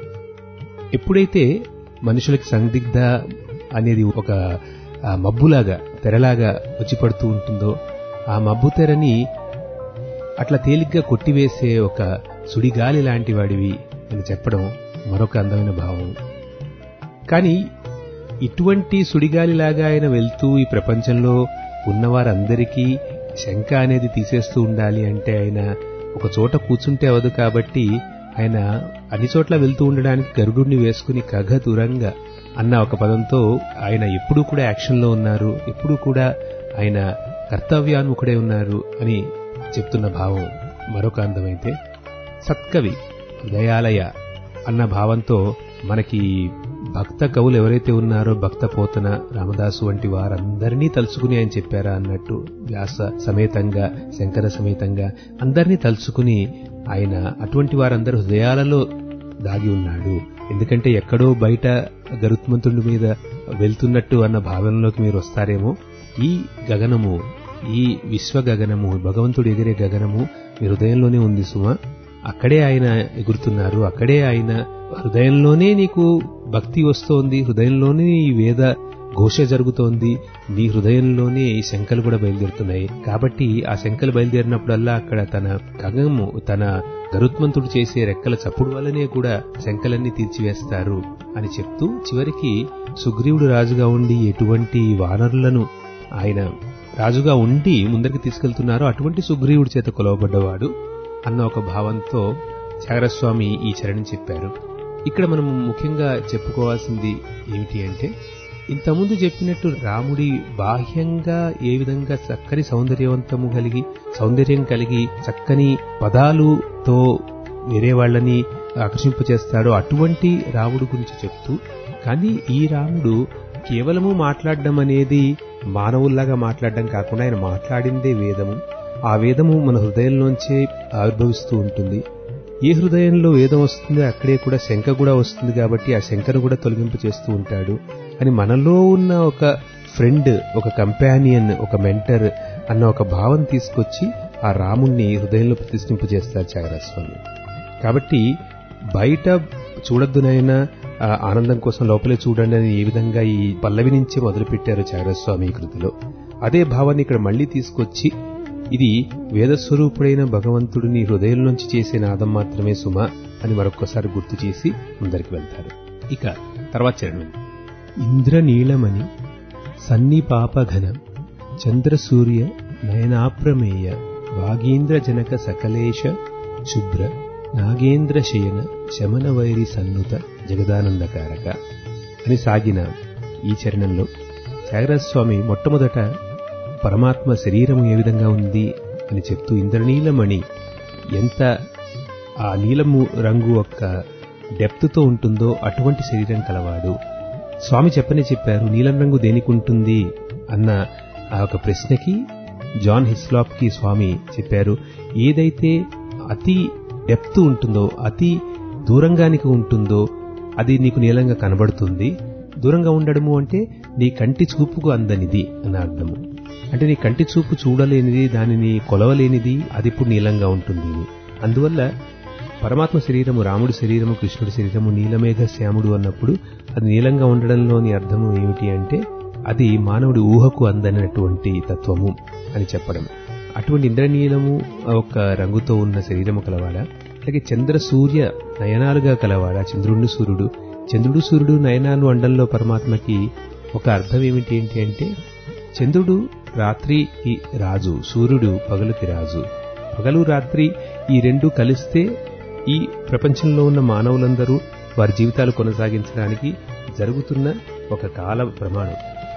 ఎప్పుడైతే మనుషులకి సందిగ్ధ అనేది ఒక ఆ, మబ్బులాగా తెరలాగా వచ్చి పడుతూ ఉంటుందో ఆ మబ్బు తెరని అట్లా తేలిగ్గా కొట్టివేసే ఒక సుడిగాలి లాంటి వాడివి అని చెప్పడం మరొక అందమైన భావం కానీ ఇటువంటి సుడిగాలిలాగా ఆయన వెళ్తూ ఈ ప్రపంచంలో ఉన్నవారందరికీ శంక అనేది తీసేస్తూ ఉండాలి అంటే ఆయన ఒక చోట కూర్చుంటే అవదు కాబట్టి ఆయన అన్ని చోట్ల వెళ్తూ ఉండడానికి గరుడుని వేసుకుని కఘ తురంగా అన్న ఒక పదంతో ఆయన ఎప్పుడూ కూడా యాక్షన్లో ఉన్నారు ఎప్పుడూ కూడా ఆయన కర్తవ్యాన్ముఖుడే ఉన్నారు అని చెప్తున్న భావం మరొక అందమైతే సత్కవి దయాలయ అన్న భావంతో మనకి భక్త కవులు ఎవరైతే ఉన్నారో భక్త పోతన రామదాసు వంటి వారందరినీ తలుచుకుని ఆయన చెప్పారా అన్నట్టు వ్యాస సమేతంగా శంకర సమేతంగా అందరినీ తలుచుకుని ఆయన అటువంటి వారందరూ హృదయాలలో దాగి ఉన్నాడు ఎందుకంటే ఎక్కడో బయట గరుత్మంతుడి మీద వెళ్తున్నట్టు అన్న భావనలోకి మీరు వస్తారేమో ఈ గగనము ఈ విశ్వ గగనము భగవంతుడు ఎగిరే గగనము మీ హృదయంలోనే ఉంది సుమ అక్కడే ఆయన ఎగురుతున్నారు అక్కడే ఆయన హృదయంలోనే నీకు భక్తి వస్తోంది హృదయంలోనే ఈ వేద ఘోష జరుగుతోంది నీ హృదయంలోనే ఈ శంకలు కూడా బయలుదేరుతున్నాయి కాబట్టి ఆ శంకలు బయలుదేరినప్పుడల్లా అక్కడ తన గగనము తన గరుత్మంతుడు చేసే రెక్కల చప్పుడు వల్లనే కూడా శంకలన్నీ తీర్చివేస్తారు అని చెప్తూ చివరికి సుగ్రీవుడు రాజుగా ఉండి ఎటువంటి వానరులను ఆయన రాజుగా ఉండి ముందరికి తీసుకెళ్తున్నారో అటువంటి సుగ్రీవుడి చేత కొలవబడ్డవాడు అన్న ఒక భావంతో త్యాగరస్వామి ఈ చరణం చెప్పారు ఇక్కడ మనం ముఖ్యంగా చెప్పుకోవాల్సింది ఏమిటి అంటే ఇంతకుముందు చెప్పినట్టు రాముడి బాహ్యంగా ఏ విధంగా చక్కని సౌందర్యవంతము కలిగి సౌందర్యం కలిగి చక్కని పదాలుతో వేరే వాళ్ళని ఆకర్షింపచేస్తాడో అటువంటి రాముడు గురించి చెప్తూ కానీ ఈ రాముడు కేవలము మాట్లాడడం అనేది మానవుల్లాగా మాట్లాడడం కాకుండా ఆయన మాట్లాడిందే వేదము ఆ వేదము మన హృదయంలోంచే ఆవిర్భవిస్తూ ఉంటుంది ఏ హృదయంలో వేదం వస్తుందో అక్కడే కూడా శంక కూడా వస్తుంది కాబట్టి ఆ శంకను కూడా తొలగింపు చేస్తూ ఉంటాడు అని మనలో ఉన్న ఒక ఫ్రెండ్ ఒక కంపానియన్ ఒక మెంటర్ అన్న ఒక భావం తీసుకొచ్చి ఆ రాముణ్ణి హృదయంలో ప్రతిష్ఠింపు చేస్తారు త్యాగరాజస్వామి కాబట్టి బయట చూడొద్దునైనా ఆ ఆనందం కోసం లోపలే చూడండి అని ఏ విధంగా ఈ పల్లవి నుంచే మొదలుపెట్టారు త్యాగరాజస్వామి ఈ కృతిలో అదే భావాన్ని ఇక్కడ మళ్ళీ తీసుకొచ్చి ఇది వేదస్వరూపుడైన భగవంతుడిని హృదయం నుంచి చేసే నాదం మాత్రమే సుమ అని మరొక్కసారి గుర్తు చేసి ముందరికి వెళ్తారు ఇక తర్వాత చరణం ఇంద్రనీళమణి సన్నిపాపఘన చంద్రసూర్య నయనాప్రమేయ వాగీంద్ర జనక సకలేశ శుభ్ర నాగేంద్ర శయన శమన వైరి సన్నుత జగదానందకారక అని సాగిన ఈ చరణంలో త్యాగరాజస్వామి మొట్టమొదట పరమాత్మ శరీరం ఏ విధంగా ఉంది అని చెప్తూ ఇంద్రనీలమణి ఎంత ఆ నీలము రంగు యొక్క డెప్త్తో ఉంటుందో అటువంటి శరీరం కలవాడు స్వామి చెప్పనే చెప్పారు నీలం రంగు దేనికి ఉంటుంది అన్న ఆ ఒక ప్రశ్నకి జాన్ హిస్లాప్ కి స్వామి చెప్పారు ఏదైతే అతి డెప్త్ ఉంటుందో అతి దూరంగానికి ఉంటుందో అది నీకు నీలంగా కనబడుతుంది దూరంగా ఉండడము అంటే నీ కంటి చూపుకు అందనిది అని అర్థము అంటే నీ కంటి చూపు చూడలేనిది దానిని కొలవలేనిది అది ఇప్పుడు నీలంగా ఉంటుంది అందువల్ల పరమాత్మ శరీరము రాముడి శరీరము కృష్ణుడి శరీరము నీలమేఘ శ్యాముడు అన్నప్పుడు అది నీలంగా ఉండడంలోని అర్థము ఏమిటి అంటే అది మానవుడి ఊహకు అందనటువంటి తత్వము అని చెప్పడం అటువంటి ఇంద్రనీలము ఒక రంగుతో ఉన్న శరీరము కలవాడా అలాగే చంద్ర సూర్య నయనాలుగా కలవాడా చంద్రుడు సూర్యుడు చంద్రుడు సూర్యుడు నయనాలు అండంలో పరమాత్మకి ఒక అర్థం ఏమిటి ఏంటి అంటే చంద్రుడు రాత్రికి రాజు సూర్యుడు పగలుకి రాజు పగలు రాత్రి ఈ రెండు కలిస్తే ఈ ప్రపంచంలో ఉన్న మానవులందరూ వారి జీవితాలు కొనసాగించడానికి జరుగుతున్న ఒక కాల ప్రమాణం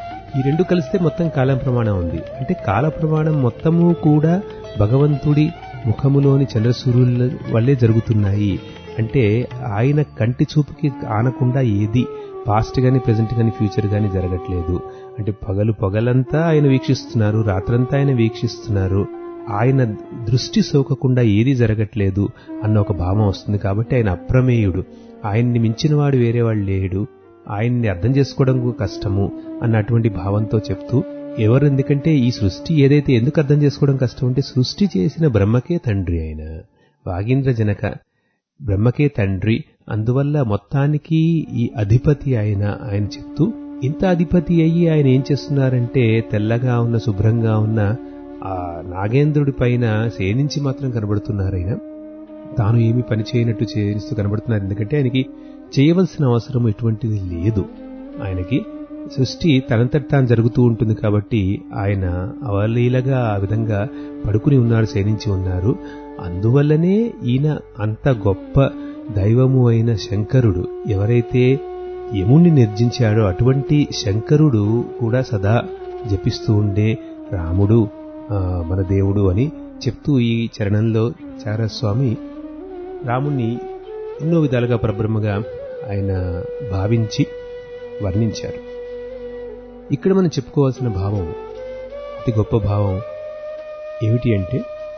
ఈ రెండు కలిస్తే మొత్తం కాలం ప్రమాణం ఉంది అంటే కాల ప్రమాణం మొత్తము కూడా భగవంతుడి ముఖములోని చంద్రసూర్యుల వల్లే జరుగుతున్నాయి అంటే ఆయన కంటి చూపుకి ఆనకుండా ఏది పాస్ట్ గాని ప్రెజెంట్ గాని ఫ్యూచర్ గాని జరగట్లేదు అంటే పగలు పగలంతా ఆయన వీక్షిస్తున్నారు రాత్రంతా ఆయన వీక్షిస్తున్నారు ఆయన దృష్టి సోకకుండా ఏది జరగట్లేదు అన్న ఒక భావం వస్తుంది కాబట్టి ఆయన అప్రమేయుడు ఆయన్ని మించిన వాడు వేరే వాడు లేడు ఆయన్ని అర్థం చేసుకోవడం కష్టము అన్నటువంటి భావంతో చెప్తూ ఎవరు ఎందుకంటే ఈ సృష్టి ఏదైతే ఎందుకు అర్థం చేసుకోవడం కష్టం అంటే సృష్టి చేసిన బ్రహ్మకే తండ్రి ఆయన వాగీంద్ర జనక బ్రహ్మకే తండ్రి అందువల్ల మొత్తానికి ఈ అధిపతి ఆయన ఆయన చెప్తూ ఇంత అధిపతి అయ్యి ఆయన ఏం చేస్తున్నారంటే తెల్లగా ఉన్న శుభ్రంగా ఉన్న ఆ నాగేంద్రుడి పైన సేనించి మాత్రం కనబడుతున్నారు ఆయన తాను ఏమి పని చేయనట్టు చేస్తూ కనబడుతున్నారు ఎందుకంటే ఆయనకి చేయవలసిన అవసరం ఎటువంటిది లేదు ఆయనకి సృష్టి తనంతట తాను జరుగుతూ ఉంటుంది కాబట్టి ఆయన అవలీలగా ఆ విధంగా పడుకుని ఉన్నారు శయనించి ఉన్నారు అందువల్లనే ఈయన అంత గొప్ప దైవము అయిన శంకరుడు ఎవరైతే యముణ్ణి నిర్జించాడో అటువంటి శంకరుడు కూడా సదా జపిస్తూ ఉండే రాముడు మన దేవుడు అని చెప్తూ ఈ చరణంలో చారస్వామి రాముణ్ణి ఎన్నో విధాలుగా పరబ్రహ్మగా ఆయన భావించి వర్ణించారు ఇక్కడ మనం చెప్పుకోవాల్సిన భావం అతి గొప్ప భావం ఏమిటి అంటే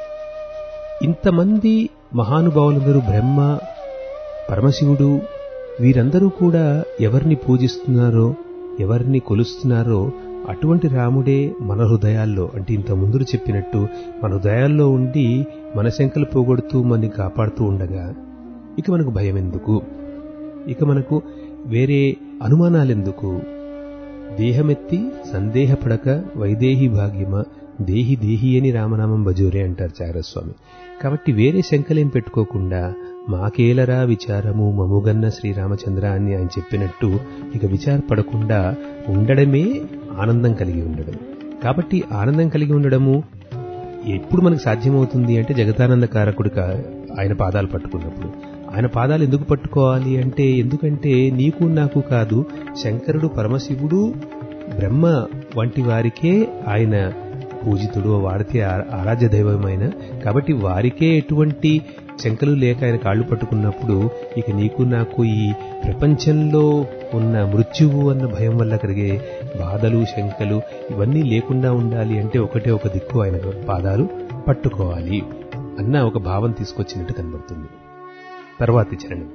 ఇంతమంది మహానుభావులందరూ బ్రహ్మ పరమశివుడు వీరందరూ కూడా ఎవరిని పూజిస్తున్నారో ఎవరిని కొలుస్తున్నారో అటువంటి రాముడే మన హృదయాల్లో అంటే ఇంత ముందు చెప్పినట్టు మన హృదయాల్లో ఉండి మన శంకలు పోగొడుతూ మనని కాపాడుతూ ఉండగా ఇక మనకు భయం ఎందుకు ఇక మనకు వేరే అనుమానాలెందుకు దేహమెత్తి సందేహపడక వైదేహి భాగ్యమ దేహి దేహి అని రామనామం బజూరే అంటారు చారస్వామి కాబట్టి వేరే శంకలేం పెట్టుకోకుండా మాకేలరా విచారము మముగన్న శ్రీరామచంద్ర అని ఆయన చెప్పినట్టు ఇక విచారపడకుండా ఉండడమే ఆనందం కలిగి ఉండడం కాబట్టి ఆనందం కలిగి ఉండడము ఎప్పుడు మనకు సాధ్యమవుతుంది అంటే జగతానంద కారకుడిగా ఆయన పాదాలు పట్టుకున్నప్పుడు ఆయన పాదాలు ఎందుకు పట్టుకోవాలి అంటే ఎందుకంటే నీకు నాకు కాదు శంకరుడు పరమశివుడు బ్రహ్మ వంటి వారికే ఆయన పూజితుడు వాడితే ఆరాధ్య దైవమైన కాబట్టి వారికే ఎటువంటి శంకలు లేక ఆయన కాళ్ళు పట్టుకున్నప్పుడు ఇక నీకు నాకు ఈ ప్రపంచంలో ఉన్న మృత్యువు అన్న భయం వల్ల కలిగే బాధలు శంకలు ఇవన్నీ లేకుండా ఉండాలి అంటే ఒకటే ఒక దిక్కు ఆయన పాదాలు పట్టుకోవాలి అన్న ఒక భావం తీసుకొచ్చినట్టు కనబడుతుంది తర్వాతి చరణం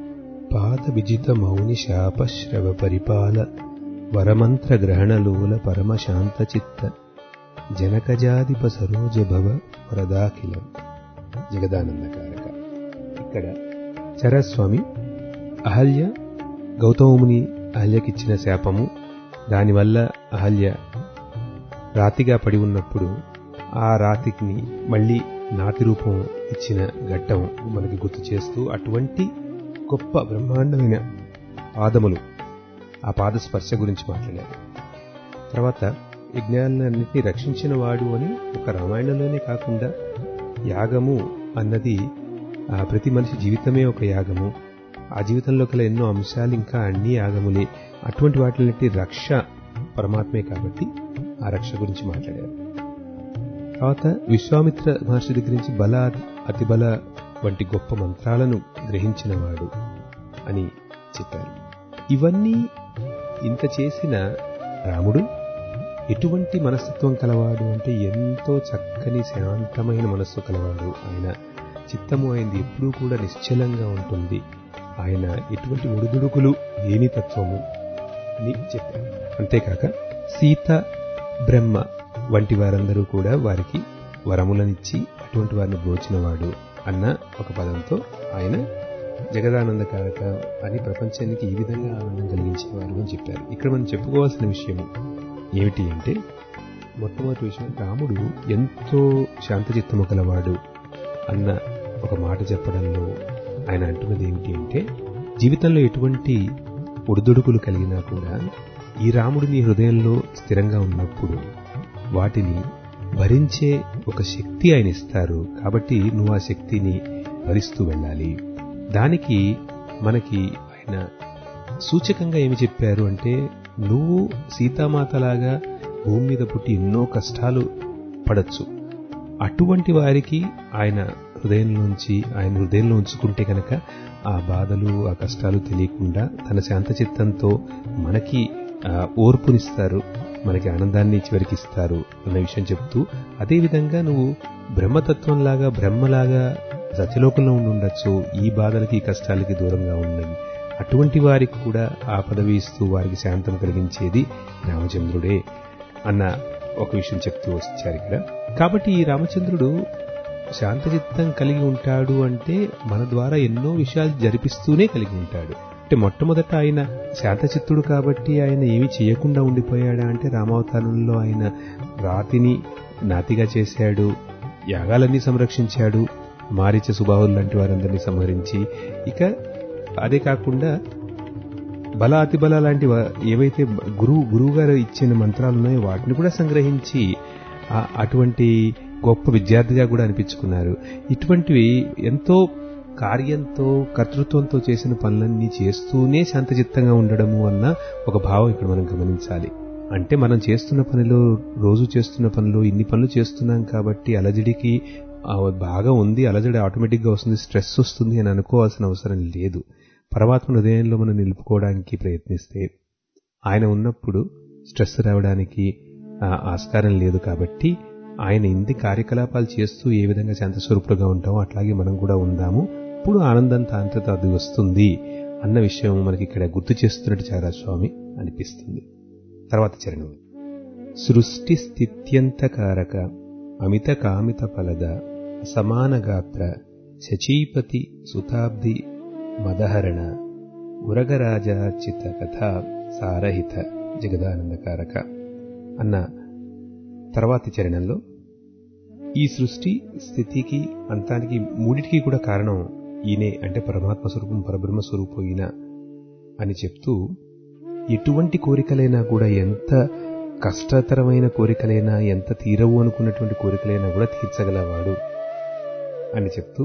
పాద విజిత మౌని శాప శ్రవ పరిపాల వరమంత్ర గ్రహణలోల పరమశాంత చిత్త జనకజాదిప సరోజ భవ వరదాఖిలం జగదానందకారక ఇక్కడ చరస్వామి అహల్య గౌతముని అహల్యకిచ్చిన శాపము దానివల్ల అహల్య రాతిగా పడి ఉన్నప్పుడు ఆ రాతికి మళ్ళీ నాతి రూపం ఇచ్చిన ఘట్టం మనకి గుర్తు చేస్తూ అటువంటి గొప్ప బ్రహ్మాండమైన పాదములు ఆ పాద స్పర్శ గురించి మాట్లాడారు తర్వాత యజ్ఞాలన్నింటినీ రక్షించిన వాడు అని ఒక రామాయణంలోనే కాకుండా యాగము అన్నది ఆ ప్రతి మనిషి జీవితమే ఒక యాగము ఆ జీవితంలో కల ఎన్నో అంశాలు ఇంకా అన్ని యాగములే అటువంటి వాటిని రక్ష పరమాత్మే కాబట్టి ఆ రక్ష గురించి మాట్లాడారు తర్వాత విశ్వామిత్ర మహర్షి దగ్గర నుంచి బల అతిబల వంటి గొప్ప మంత్రాలను గ్రహించినవాడు అని చెప్పారు ఇవన్నీ ఇంత చేసిన రాముడు ఎటువంటి మనస్తత్వం కలవాడు అంటే ఎంతో చక్కని శాంతమైన మనస్సు కలవాడు ఆయన చిత్తము అయింది ఎప్పుడూ కూడా నిశ్చలంగా ఉంటుంది ఆయన ఎటువంటి ఒడిదుడుకులు లేని తత్వము అని చెప్పారు అంతేకాక సీత బ్రహ్మ వంటి వారందరూ కూడా వారికి వరములనిచ్చి అటువంటి వారిని బ్రోచినవాడు అన్న ఒక పదంతో ఆయన జగదానందకారక అని ప్రపంచానికి ఈ విధంగా ఆనందం కలిగించేవారు అని చెప్పారు ఇక్కడ మనం చెప్పుకోవాల్సిన విషయం ఏమిటి అంటే మొట్టమొదటి విషయం రాముడు ఎంతో శాంతచిత్తము గలవాడు అన్న ఒక మాట చెప్పడంలో ఆయన అంటున్నది ఏమిటి అంటే జీవితంలో ఎటువంటి ఒడిదుడుకులు కలిగినా కూడా ఈ రాముడు నీ హృదయంలో స్థిరంగా ఉన్నప్పుడు వాటిని భరించే ఒక శక్తి ఆయన ఇస్తారు కాబట్టి నువ్వు ఆ శక్తిని భరిస్తూ వెళ్ళాలి దానికి మనకి ఆయన సూచకంగా ఏమి చెప్పారు అంటే నువ్వు సీతామాతలాగా భూమి మీద పుట్టి ఎన్నో కష్టాలు పడచ్చు అటువంటి వారికి ఆయన హృదయంలోంచి ఆయన హృదయంలో ఉంచుకుంటే కనుక ఆ బాధలు ఆ కష్టాలు తెలియకుండా తన శాంత చిత్తంతో మనకి ఆ, ఓర్పునిస్తారు మనకి ఆనందాన్ని చివరికి ఇస్తారు అన్న విషయం చెప్తూ అదేవిధంగా నువ్వు బ్రహ్మతత్వంలాగా బ్రహ్మలాగా సత్యలోకంలో ఉండి ఉండొచ్చు ఈ బాధలకి ఈ కష్టాలకి దూరంగా ఉన్నది అటువంటి వారికి కూడా ఆ పదవి ఇస్తూ వారికి శాంతం కలిగించేది రామచంద్రుడే అన్న ఒక విషయం చెప్తూ వచ్చారు ఇక్కడ కాబట్టి ఈ రామచంద్రుడు శాంతచిత్తం కలిగి ఉంటాడు అంటే మన ద్వారా ఎన్నో విషయాలు జరిపిస్తూనే కలిగి ఉంటాడు అంటే మొట్టమొదట ఆయన శాంతచిత్తుడు కాబట్టి ఆయన ఏమి చేయకుండా ఉండిపోయాడా అంటే రామావతారంలో ఆయన రాతిని నాతిగా చేశాడు యాగాలన్నీ సంరక్షించాడు మారిచ సుబాహులు లాంటి వారందరినీ సంహరించి ఇక అదే కాకుండా బల అతి బల లాంటి వా- ఏవైతే గురువు గురువు గారు ఇచ్చిన మంత్రాలు ఉన్నాయో వాటిని కూడా సంగ్రహించి ఆ- అటువంటి గొప్ప విద్యార్థిగా కూడా అనిపించుకున్నారు ఇటువంటివి ఎంతో కార్యంతో కర్తృత్వంతో చేసిన పనులన్నీ చేస్తూనే శాంతచిత్తంగా ఉండడము అన్న ఒక భావం ఇక్కడ మనం గమనించాలి అంటే మనం చేస్తున్న పనిలో రోజు చేస్తున్న పనిలో ఇన్ని పనులు చేస్తున్నాం కాబట్టి అలజడికి ఆ, బాగా ఉంది అలజడి ఆటోమేటిక్గా వస్తుంది స్ట్రెస్ వస్తుంది అని అనుకోవాల్సిన అవసరం లేదు పరమాత్మ హృదయంలో మనం నిలుపుకోవడానికి ప్రయత్నిస్తే ఆయన ఉన్నప్పుడు స్ట్రెస్ రావడానికి ఆ, ఆస్కారం లేదు కాబట్టి ఆయన ఇంది కార్యకలాపాలు చేస్తూ ఏ విధంగా శాంతస్వరూపుడుగా ఉంటామో అట్లాగే మనం కూడా ఉందాము ఇప్పుడు ఆనందం తాంతత అది వస్తుంది అన్న విషయం మనకి ఇక్కడ గుర్తు చేస్తున్నట్టు చారాస్వామి అనిపిస్తుంది తర్వాత చరణం సృష్టి స్థిత్యంతకారక అమిత కామిత ఫలద సమాన గాత్ర శచీపతి సుతాబ్ది మదహరణ ఉరగరాజాచిత కథ సారహిత జగదానందకారక అన్న తర్వాతి చరణంలో ఈ సృష్టి స్థితికి అంతానికి మూడిటికి కూడా కారణం ఈయనే అంటే పరమాత్మ స్వరూపం పరబ్రహ్మ స్వరూపం ఈయన అని చెప్తూ ఎటువంటి కోరికలైనా కూడా ఎంత కష్టతరమైన కోరికలైనా ఎంత తీరవు అనుకున్నటువంటి కోరికలైనా కూడా తీర్చగలవాడు అని చెప్తూ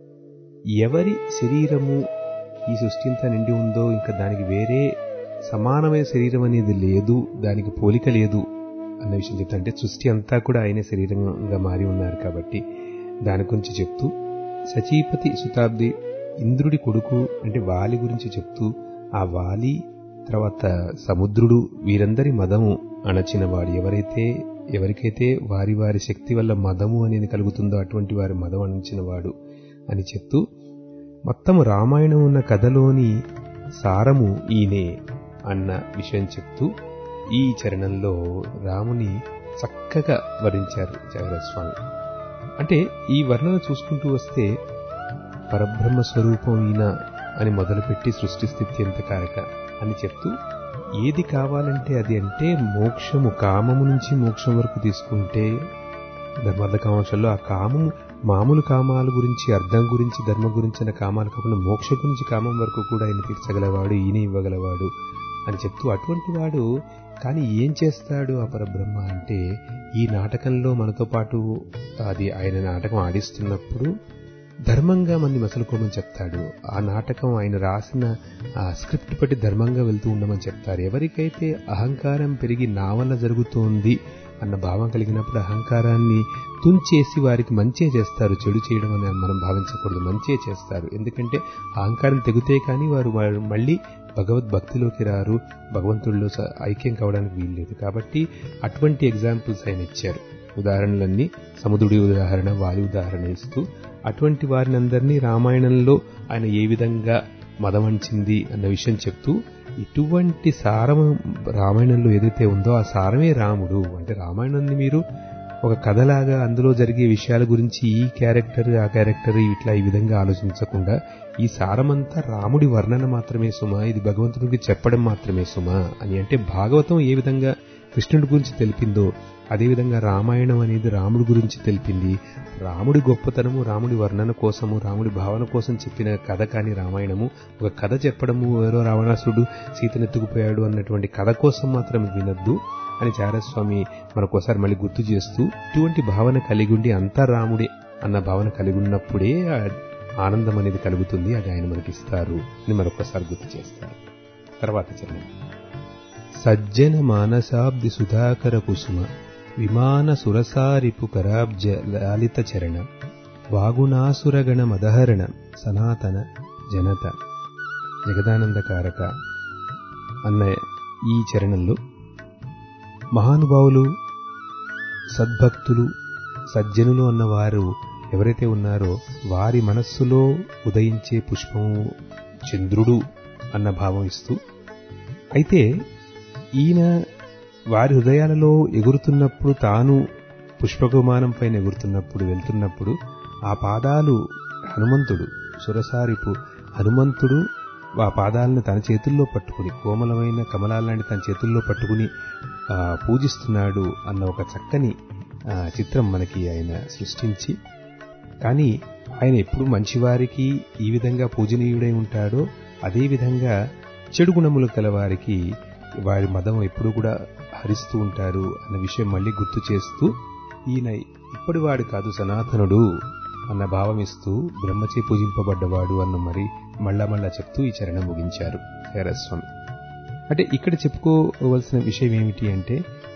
ఎవరి శరీరము ఈ సృష్టి అంతా నిండి ఉందో ఇంకా దానికి వేరే సమానమైన శరీరం అనేది లేదు దానికి పోలిక లేదు అన్న విషయం చెప్తా అంటే సృష్టి అంతా కూడా ఆయనే శరీరంగా మారి ఉన్నారు కాబట్టి దాని గురించి చెప్తూ సచీపతి సుతాబ్ది ఇంద్రుడి కొడుకు అంటే వాలి గురించి చెప్తూ ఆ వాలి తర్వాత సముద్రుడు వీరందరి మదము అణచినవాడు ఎవరైతే ఎవరికైతే వారి వారి శక్తి వల్ల మదము అనేది కలుగుతుందో అటువంటి వారి మదం అణించినవాడు అని చెప్తూ మొత్తం రామాయణం ఉన్న కథలోని సారము ఈయనే అన్న విషయం చెప్తూ ఈ చరణంలో రాముని చక్కగా వర్ణించారు స్వామి అంటే ఈ వర్ణన చూసుకుంటూ వస్తే పరబ్రహ్మ స్వరూపం ఈయన అని మొదలుపెట్టి సృష్టి స్థితి ఎంత కారక అని చెప్తూ ఏది కావాలంటే అది అంటే మోక్షము కామము నుంచి మోక్షం వరకు తీసుకుంటే ధర్మార్థ కామాంశాల్లో ఆ కామము మామూలు కామాల గురించి అర్థం గురించి ధర్మం గురించి అనే కామాలు కాకుండా మోక్ష గురించి కామం వరకు కూడా ఆయన తీర్చగలవాడు ఈయన ఇవ్వగలవాడు అని చెప్తూ అటువంటి వాడు కానీ ఏం చేస్తాడు ఆ పరబ్రహ్మ అంటే ఈ నాటకంలో మనతో పాటు అది ఆయన నాటకం ఆడిస్తున్నప్పుడు ధర్మంగా మంది మసలుకోమని చెప్తాడు ఆ నాటకం ఆయన రాసిన ఆ స్క్రిప్ట్ బట్టి ధర్మంగా వెళ్తూ ఉండమని చెప్తారు ఎవరికైతే అహంకారం పెరిగి నా వల్ల జరుగుతోంది అన్న భావం కలిగినప్పుడు అహంకారాన్ని తుంచేసి వారికి మంచే చేస్తారు చెడు చేయడం అని మనం భావించకూడదు మంచే చేస్తారు ఎందుకంటే అహంకారం తెగితే కానీ వారు వారు మళ్ళీ భగవద్భక్తిలోకి రారు భగవంతుడిలో స- ఐక్యం కావడానికి వీల్లేదు కాబట్టి అటువంటి ఎగ్జాంపుల్స్ ఆయన ఇచ్చారు ఉదాహరణలన్నీ సముద్రుడి ఉదాహరణ వాలి ఉదాహరణ ఇస్తూ అటువంటి వారిని అందరినీ రామాయణంలో ఆయన ఏ విధంగా మదవంచింది అన్న విషయం చెప్తూ ఇటువంటి సారము రామాయణంలో ఏదైతే ఉందో ఆ సారమే రాముడు అంటే రామాయణాన్ని మీరు ఒక కథలాగా అందులో జరిగే విషయాల గురించి ఈ క్యారెక్టర్ ఆ క్యారెక్టర్ ఇట్లా ఈ విధంగా ఆలోచించకుండా ఈ సారమంతా రాముడి వర్ణన మాత్రమే సుమా ఇది భగవంతుడికి చెప్పడం మాత్రమే సుమా అని అంటే భాగవతం ఏ విధంగా కృష్ణుడి గురించి తెలిపిందో అదేవిధంగా రామాయణం అనేది రాముడి గురించి తెలిపింది రాముడి గొప్పతనము రాముడి వర్ణన కోసము రాముడి భావన కోసం చెప్పిన కథ కాని రామాయణము ఒక కథ చెప్పడము ఎవరో రావణాసుడు సీతనెత్తుకుపోయాడు అన్నటువంటి కథ కోసం మాత్రం వినొద్దు అని చారస్వామి మనకోసారి మళ్ళీ గుర్తు చేస్తూ ఇటువంటి భావన కలిగి ఉండి అంతా రాముడే అన్న భావన కలిగి ఉన్నప్పుడే ఆ ఆనందం అనేది కలుగుతుంది అది ఆయన మనకిస్తారు అని మరొకసారి గుర్తు చేస్తారు తర్వాత చరణం సజ్జన మానసాబ్ది సుధాకర కుసుమ విమాన సురసారిపు కరాబ్జ లాలిత చరణ వాగుణాసురగణ మదహరణ సనాతన జనత జగదానందకారక అన్న ఈ చరణంలో మహానుభావులు సద్భక్తులు సజ్జనులు అన్నవారు ఎవరైతే ఉన్నారో వారి మనస్సులో ఉదయించే పుష్పము చంద్రుడు అన్న భావం ఇస్తూ అయితే ఈయన వారి హృదయాలలో ఎగురుతున్నప్పుడు తాను పుష్పకుమానం పైన ఎగురుతున్నప్పుడు వెళ్తున్నప్పుడు ఆ పాదాలు హనుమంతుడు సురసారిపు హనుమంతుడు ఆ పాదాలను తన చేతుల్లో పట్టుకుని కోమలమైన కమలాలాంటి తన చేతుల్లో పట్టుకుని ఆ, పూజిస్తున్నాడు అన్న ఒక చక్కని ఆ, చిత్రం మనకి ఆయన సృష్టించి కానీ ఆయన ఎప్పుడు మంచివారికి ఈ విధంగా పూజనీయుడై ఉంటాడో అదేవిధంగా చెడు గుణములు కలవారికి వారి మదం ఎప్పుడు కూడా హరిస్తూ ఉంటారు అన్న విషయం మళ్ళీ గుర్తు చేస్తూ ఈయన ఇప్పటివాడు కాదు సనాతనుడు అన్న భావం ఇస్తూ బ్రహ్మచే పూజింపబడ్డవాడు అన్న మరి మళ్ళా మళ్ళా చెప్తూ ఈ చరణం ముగించారు శేరస్వామి అంటే ఇక్కడ చెప్పుకోవలసిన విషయం ఏమిటి అంటే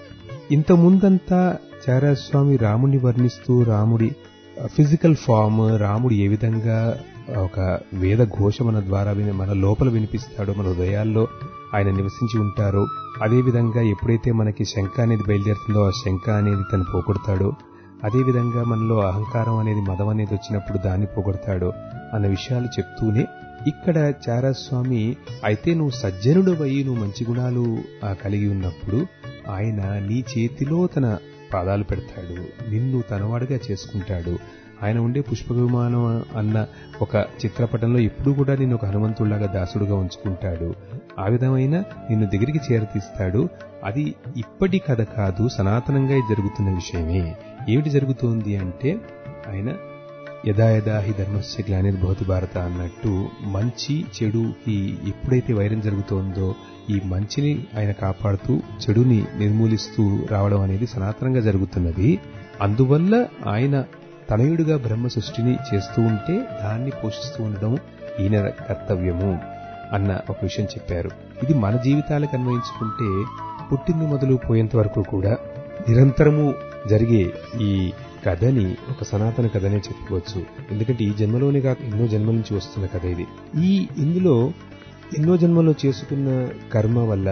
ఇంత ముందంతా చారాస్వామి రాముని వర్ణిస్తూ రాముడి ఫిజికల్ ఫామ్ రాముడు ఏ విధంగా ఒక వేద ఘోష మన ద్వారా విని- మన లోపల వినిపిస్తాడో మన హృదయాల్లో ఆయన నివసించి ఉంటారో అదేవిధంగా ఎప్పుడైతే మనకి శంఖ అనేది బయలుదేరుతుందో ఆ శంఖ అనేది తను పోగొడతాడో అదేవిధంగా మనలో అహంకారం అనేది మదం అనేది వచ్చినప్పుడు దాన్ని పోగొడతాడో అన్న విషయాలు చెప్తూనే ఇక్కడ చారాస్వామి అయితే నువ్వు సజ్జనుడు అయి నువ్వు మంచి గుణాలు ఆ, కలిగి ఉన్నప్పుడు ఆయన నీ చేతిలో తన పాదాలు పెడతాడు నిన్ను తనవాడుగా చేసుకుంటాడు ఆయన ఉండే పుష్ప విమానం అన్న ఒక చిత్రపటంలో ఎప్పుడు కూడా నిన్ను ఒక హనుమంతుడిలాగా దాసుడుగా ఉంచుకుంటాడు ఆ విధమైన నిన్ను దగ్గరికి చేరతీస్తాడు అది ఇప్పటి కథ కాదు సనాతనంగా ఇది జరుగుతున్న విషయమే ఏమిటి జరుగుతోంది అంటే ఆయన యథా యథా హి ధర్మస్య గ్లానిర్భవతి భారత అన్నట్టు మంచి చెడుకి ఎప్పుడైతే వైరం జరుగుతోందో ఈ మంచిని ఆయన కాపాడుతూ చెడుని నిర్మూలిస్తూ రావడం అనేది సనాతనంగా జరుగుతున్నది అందువల్ల ఆయన తనయుడిగా బ్రహ్మ సృష్టిని చేస్తూ ఉంటే దాన్ని పోషిస్తూ ఉండడం ఈయన కర్తవ్యము అన్న ఒక విషయం చెప్పారు ఇది మన జీవితాలకు అన్వయించుకుంటే పుట్టింది మొదలు పోయేంత వరకు కూడా నిరంతరము జరిగే ఈ కథని ఒక సనాతన కథనే చెప్పుకోవచ్చు ఎందుకంటే ఈ జన్మలోనే కాక ఎన్నో జన్మల నుంచి వస్తున్న కథ ఇది ఈ ఇందులో ఎన్నో జన్మలో చేసుకున్న కర్మ వల్ల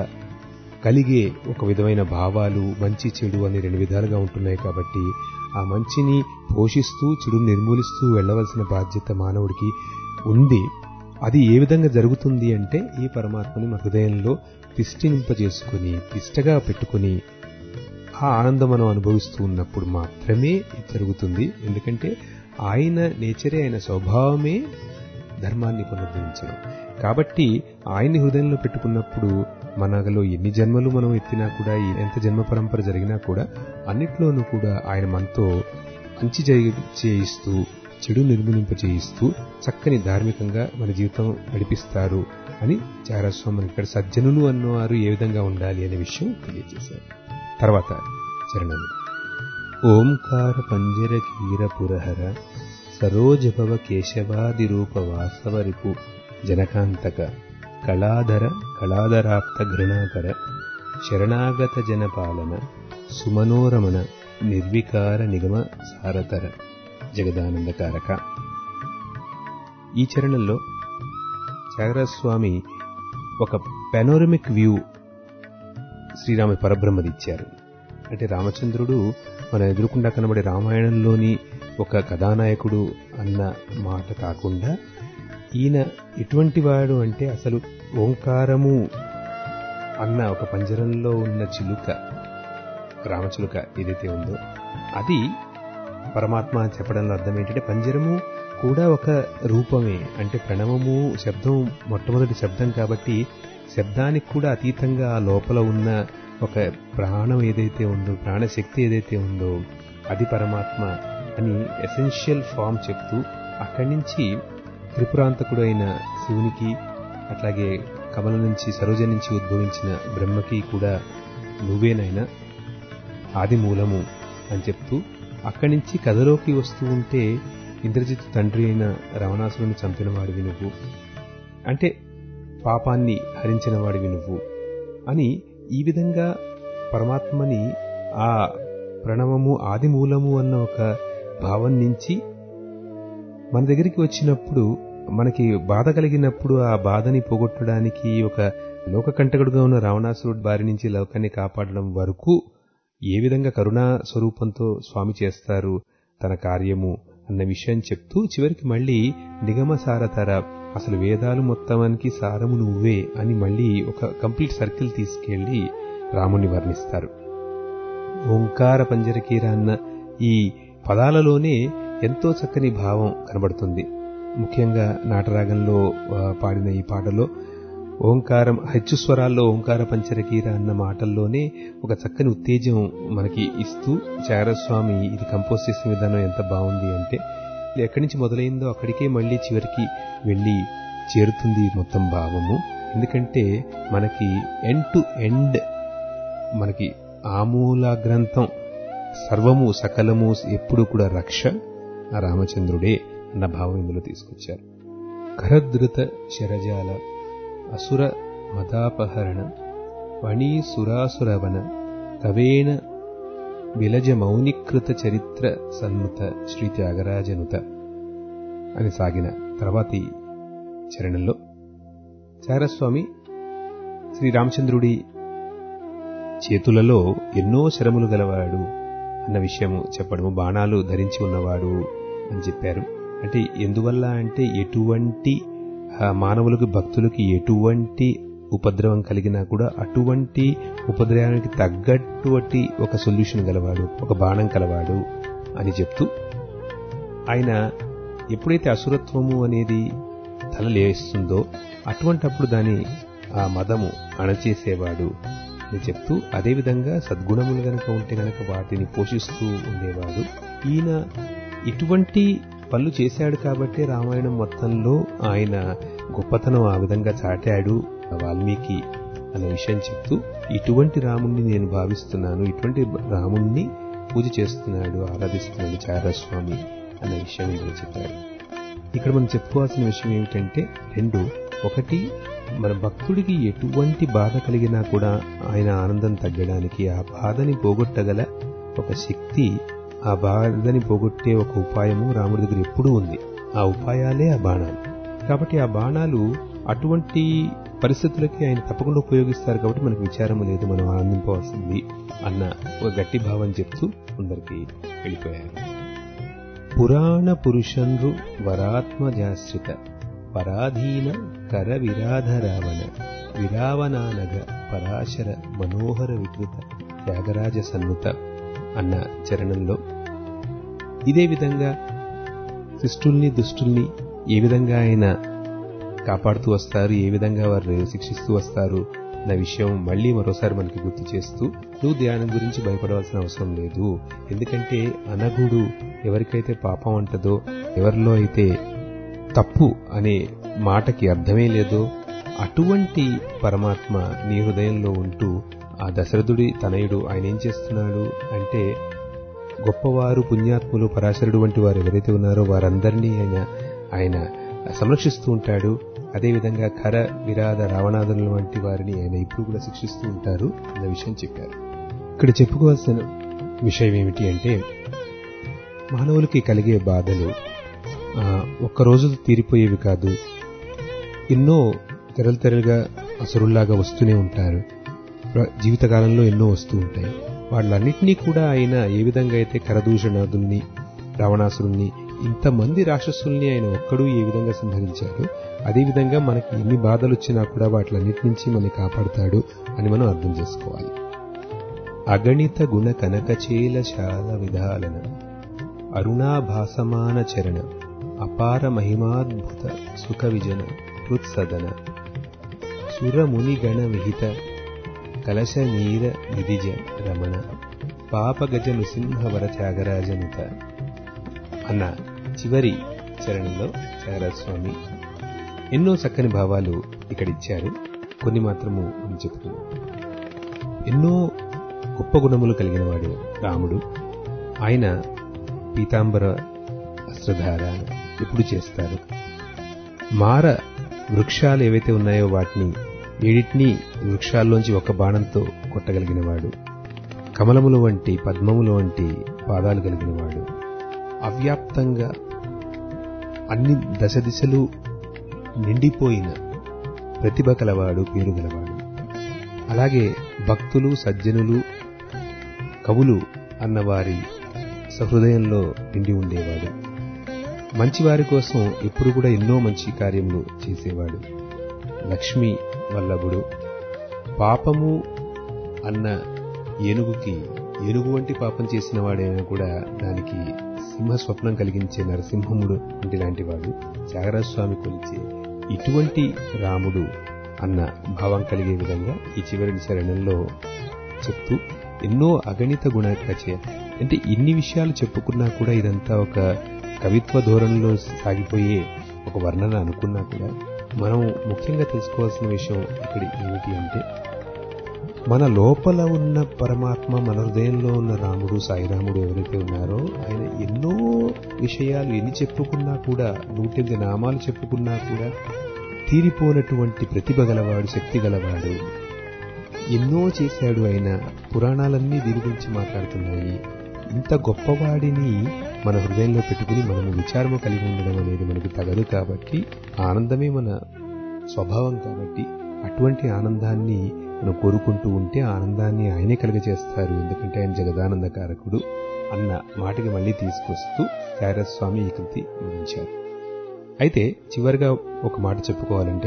కలిగే ఒక విధమైన భావాలు మంచి చెడు అని రెండు విధాలుగా ఉంటున్నాయి కాబట్టి ఆ మంచిని పోషిస్తూ చెడు నిర్మూలిస్తూ వెళ్ళవలసిన బాధ్యత మానవుడికి ఉంది అది ఏ విధంగా జరుగుతుంది అంటే ఈ పరమాత్మని మన హృదయంలో తిష్టినింపజేసుకుని తిష్టగా పెట్టుకుని ఆ ఆనందం మనం అనుభవిస్తూ ఉన్నప్పుడు మాత్రమే ఇది జరుగుతుంది ఎందుకంటే ఆయన నేచరే ఆయన స్వభావమే ధర్మాన్ని పునరుద్ధరించడం కాబట్టి ఆయన్ని హృదయంలో పెట్టుకున్నప్పుడు మనలో ఎన్ని జన్మలు మనం ఎత్తినా కూడా ఈ ఎంత జన్మ పరంపర జరిగినా కూడా అన్నిట్లోనూ కూడా ఆయన మనతో మంచి జరిగి చేయిస్తూ చెడు నిర్మూలింప చేయిస్తూ చక్కని ధార్మికంగా మన జీవితం నడిపిస్తారు అని చారాస్వామి మనకి ఇక్కడ సజ్జనులు అన్నవారు ఏ విధంగా ఉండాలి అనే విషయం తెలియజేశారు తర్వాత చరణము ఓంకార పంజర కీర పురహర సరోజభవ కేశవాది రూప వాసవరిపు జనకాంతక కళాధర కళాధరాప్త ఘృణాకర శరణాగత జనపాలన సుమనోరమణ నిర్వికార నిగమ సారతర జగదానందకారక ఈ చరణంలో త్యాగరాజస్వామి ఒక పెనోరమిక్ వ్యూ శ్రీరామ పరబ్రహ్మది ఇచ్చారు అంటే రామచంద్రుడు మన ఎదురుకుండా కనబడే రామాయణంలోని ఒక కథానాయకుడు అన్న మాట కాకుండా ఈయన ఎటువంటి వాడు అంటే అసలు ఓంకారము అన్న ఒక పంజరంలో ఉన్న చిలుక రామచిలుక ఏదైతే ఉందో అది పరమాత్మ అని చెప్పడంలో అర్థం ఏంటంటే పంజరము కూడా ఒక రూపమే అంటే ప్రణవము శబ్దం మొట్టమొదటి శబ్దం కాబట్టి శబ్దానికి కూడా అతీతంగా ఆ లోపల ఉన్న ఒక ప్రాణం ఏదైతే ఉందో ప్రాణశక్తి ఏదైతే ఉందో అది పరమాత్మ అని ఎసెన్షియల్ ఫామ్ చెప్తూ అక్కడి నుంచి త్రిపురాంతకుడు అయిన శివునికి అట్లాగే కమల నుంచి సరోజ నుంచి ఉద్భవించిన బ్రహ్మకి కూడా నువ్వేనైనా ఆది మూలము అని చెప్తూ అక్కడి నుంచి కథలోకి వస్తూ ఉంటే ఇంద్రజిత్ తండ్రి అయిన రావణాసురుని చంపిన వాడివి నువ్వు అంటే పాపాన్ని హరించిన వాడివి నువ్వు అని ఈ విధంగా పరమాత్మని ఆ ప్రణవము ఆది మూలము అన్న ఒక భావం నుంచి మన దగ్గరికి వచ్చినప్పుడు మనకి బాధ కలిగినప్పుడు ఆ బాధని పోగొట్టడానికి ఒక లోకకంటకుడుగా ఉన్న రావణాసురుడి బారి నుంచి లోకాన్ని కాపాడడం వరకు ఏ విధంగా కరుణా స్వరూపంతో స్వామి చేస్తారు తన కార్యము అన్న విషయం చెప్తూ చివరికి మళ్ళీ నిగమ సారతర అసలు వేదాలు మొత్తానికి సారము నువ్వే అని మళ్ళీ ఒక కంప్లీట్ సర్కిల్ తీసుకెళ్లి రాముని వర్ణిస్తారు ఓంకార పంజరకీర అన్న ఈ పదాలలోనే ఎంతో చక్కని భావం కనబడుతుంది ముఖ్యంగా నాటరాగంలో ఆ, పాడిన ఈ పాటలో ఓంకారం హెచ్చు స్వరాల్లో ఓంకార పంచరకీర అన్న మాటల్లోనే ఒక చక్కని ఉత్తేజం మనకి ఇస్తూ చారస్వామి ఇది కంపోజ్ చేసిన విధానం ఎంత బాగుంది అంటే ఎక్కడి నుంచి మొదలైందో అక్కడికే మళ్ళీ చివరికి వెళ్ళి చేరుతుంది మొత్తం భావము ఎందుకంటే మనకి ఎండ్ టు ఎండ్ మనకి ఆమూల గ్రంథం సర్వము సకలము ఎప్పుడు కూడా రక్ష ఆ రామచంద్రుడే అన్న భావం ఇందులో తీసుకొచ్చారు కరధృత శరజాల అసుర మదాపహరణ వణీ సురాసురవన కవేణ విలజ మౌనికృత చరిత్ర సన్నుత శ్రీ త్యాగరాజనుత అని సాగిన తర్వాతి చరణంలో చారస్వామి శ్రీరామచంద్రుడి చేతులలో ఎన్నో శరములు గలవాడు అన్న విషయము చెప్పడము బాణాలు ధరించి ఉన్నవాడు అని చెప్పారు అంటే ఎందువల్ల అంటే ఎటువంటి ఆ, మానవులకు భక్తులకి ఎటువంటి ఉపద్రవం కలిగినా కూడా అటువంటి ఉపద్రవానికి తగ్గటువంటి ఒక సొల్యూషన్ గలవాడు ఒక బాణం కలవాడు అని చెప్తూ ఆయన ఎప్పుడైతే అసురత్వము అనేది తల లేస్తుందో అటువంటప్పుడు దాని ఆ మదము అణచేసేవాడు అని చెప్తూ అదేవిధంగా సద్గుణములు గనక ఉంటే గనక వాటిని పోషిస్తూ ఉండేవాడు ఈయన ఇటువంటి పనులు చేశాడు కాబట్టి రామాయణం మొత్తంలో ఆయన గొప్పతనం ఆ విధంగా చాటాడు వాల్మీకి అనే విషయం చెప్తూ ఇటువంటి రాముణ్ణి నేను భావిస్తున్నాను ఇటువంటి రాముణ్ణి పూజ చేస్తున్నాడు ఆరాధిస్తున్నాడు చారస్వామి అన్న విషయం ఇందులో చెప్పారు ఇక్కడ మనం చెప్పుకోవాల్సిన విషయం ఏమిటంటే రెండు ఒకటి మన భక్తుడికి ఎటువంటి బాధ కలిగినా కూడా ఆయన ఆనందం తగ్గడానికి ఆ బాధని పోగొట్టగల ఒక శక్తి ఆ బాధని పోగొట్టే ఒక ఉపాయము రాముడి దగ్గర ఎప్పుడూ ఉంది ఆ ఉపాయాలే ఆ బాణాలు కాబట్టి ఆ బాణాలు అటువంటి పరిస్థితులకి ఆయన తప్పకుండా ఉపయోగిస్తారు కాబట్టి మనకు విచారం లేదు మనం ఆనందింపవలసింది అన్న ఒక గట్టి భావం చెప్తూ అందరికీ వెళ్ళిపోయారు పురాణ పురుషన్రు వరాత్మజాశ్రిత పరాధీన కర విరాధ రావణ విరావనానగ పరాశర మనోహర వికృత త్యాగరాజ సన్నుత అన్న చరణంలో ఇదే విధంగా శిష్టుల్ని దుష్టుల్ని ఏ విధంగా ఆయన కాపాడుతూ వస్తారు ఏ విధంగా వారు శిక్షిస్తూ వస్తారు అన్న విషయం మళ్ళీ మరోసారి మనకి గుర్తు చేస్తూ నువ్వు ధ్యానం గురించి భయపడవలసిన అవసరం లేదు ఎందుకంటే అనగుడు ఎవరికైతే పాపం అంటదో ఎవరిలో అయితే తప్పు అనే మాటకి అర్థమే లేదో అటువంటి పరమాత్మ నీ హృదయంలో ఉంటూ ఆ దశరథుడి తనయుడు ఆయన ఏం చేస్తున్నాడు అంటే గొప్పవారు పుణ్యాత్ములు పరాశరుడు వంటి వారు ఎవరైతే ఉన్నారో వారందరినీ ఆయన ఆయన సంరక్షిస్తూ ఉంటాడు అదేవిధంగా ఖర విరాధ రావణాదుల వంటి వారిని ఆయన ఇప్పుడు కూడా శిక్షిస్తూ ఉంటారు అన్న విషయం చెప్పారు ఇక్కడ చెప్పుకోవాల్సిన విషయం ఏమిటి అంటే మానవులకి కలిగే బాధలు ఆ, ఒక్క రోజుతో తీరిపోయేవి కాదు ఎన్నో తెరలు తెరలుగా అసురుల్లాగా వస్తూనే ఉంటారు ప్ర- జీవితకాలంలో ఎన్నో వస్తూ ఉంటాయి వాళ్ళన్నింటినీ కూడా ఆయన ఏ విధంగా అయితే కరదూషణాదుల్ని రావణాసురుణ్ణి ఇంతమంది రాక్షసుల్ని ఆయన ఒక్కడూ ఏ విధంగా సంహరించాడు అదేవిధంగా మనకి ఎన్ని బాధలు వచ్చినా కూడా వాటిలన్నిటి నుంచి మనని కాపాడుతాడు అని మనం అర్థం చేసుకోవాలి అగణిత గుణ కనకచేల శాల విధాలన అరుణాభాసమాన చరణ అపార మహిమాద్భుత సుఖ విజన హృత్సదన సురమునిగణ విహిత కలశ నీర నిధిజ రమణ పాపగజ నృసింహవర త్యాగరాజనుత అన్న చివరి చరణంలో త్యాగరాజస్వామి ఎన్నో చక్కని భావాలు ఇక్కడ ఇచ్చారు కొన్ని మాత్రము మనం చెప్పుకున్నాం ఎన్నో గొప్ప గుణములు కలిగిన వాడు రాముడు ఆయన పీతాంబర వస్త్రధార ఎప్పుడు చేస్తారు మార వృక్షాలు ఏవైతే ఉన్నాయో వాటిని ఏడిటిని వృక్షాల్లోంచి ఒక బాణంతో కొట్టగలిగిన వాడు కమలములు వంటి పద్మములు వంటి పాదాలు కలిగిన వాడు అవ్యాప్తంగా అన్ని దశ దిశలు నిండిపోయిన ప్రతిభ కలవాడు పేరు గలవాడు అలాగే భక్తులు సజ్జనులు కవులు అన్నవారి సహృదయంలో నిండి ఉండేవాడు మంచివారి కోసం ఎప్పుడు కూడా ఎన్నో మంచి కార్యములు చేసేవాడు లక్ష్మి వల్లభుడు పాపము అన్న ఏనుగుకి ఏనుగు వంటి పాపం చేసిన వాడైనా కూడా దానికి సింహ స్వప్నం కలిగించే నరసింహముడు వంటి లాంటి వాడు త్యాగరాజస్వామి కొలిచే ఇటువంటి రాముడు అన్న భావం కలిగే విధంగా ఈ చివరి చరణంలో చెప్తూ ఎన్నో అగణిత గుణకచే అంటే ఇన్ని విషయాలు చెప్పుకున్నా కూడా ఇదంతా ఒక కవిత్వ ధోరణిలో సాగిపోయే ఒక వర్ణన అనుకున్నా కూడా మనం ముఖ్యంగా తెలుసుకోవాల్సిన విషయం ఇక్కడ ఏమిటి అంటే మన లోపల ఉన్న పరమాత్మ మన హృదయంలో ఉన్న రాముడు సాయిరాముడు ఎవరైతే ఉన్నారో ఆయన ఎన్నో విషయాలు ఎన్ని చెప్పుకున్నా కూడా నూటెనిమిది నామాలు చెప్పుకున్నా కూడా తీరిపోనటువంటి ప్రతిభ గలవాడు శక్తి గలవాడు ఎన్నో చేశాడు ఆయన పురాణాలన్నీ దీని గురించి మాట్లాడుతున్నాయి ఇంత గొప్పవాడిని మన హృదయంలో పెట్టుకుని మనము విచారము కలిగి ఉండడం అనేది మనకు తగదు కాబట్టి ఆనందమే మన స్వభావం కాబట్టి అటువంటి ఆనందాన్ని మనం కోరుకుంటూ ఉంటే ఆనందాన్ని ఆయనే కలుగజేస్తారు ఎందుకంటే ఆయన జగదానందకారకుడు అన్న మాటకి మళ్ళీ తీసుకొస్తూ స్వామి ఈ కృతి ముగించారు అయితే చివరిగా ఒక మాట చెప్పుకోవాలంటే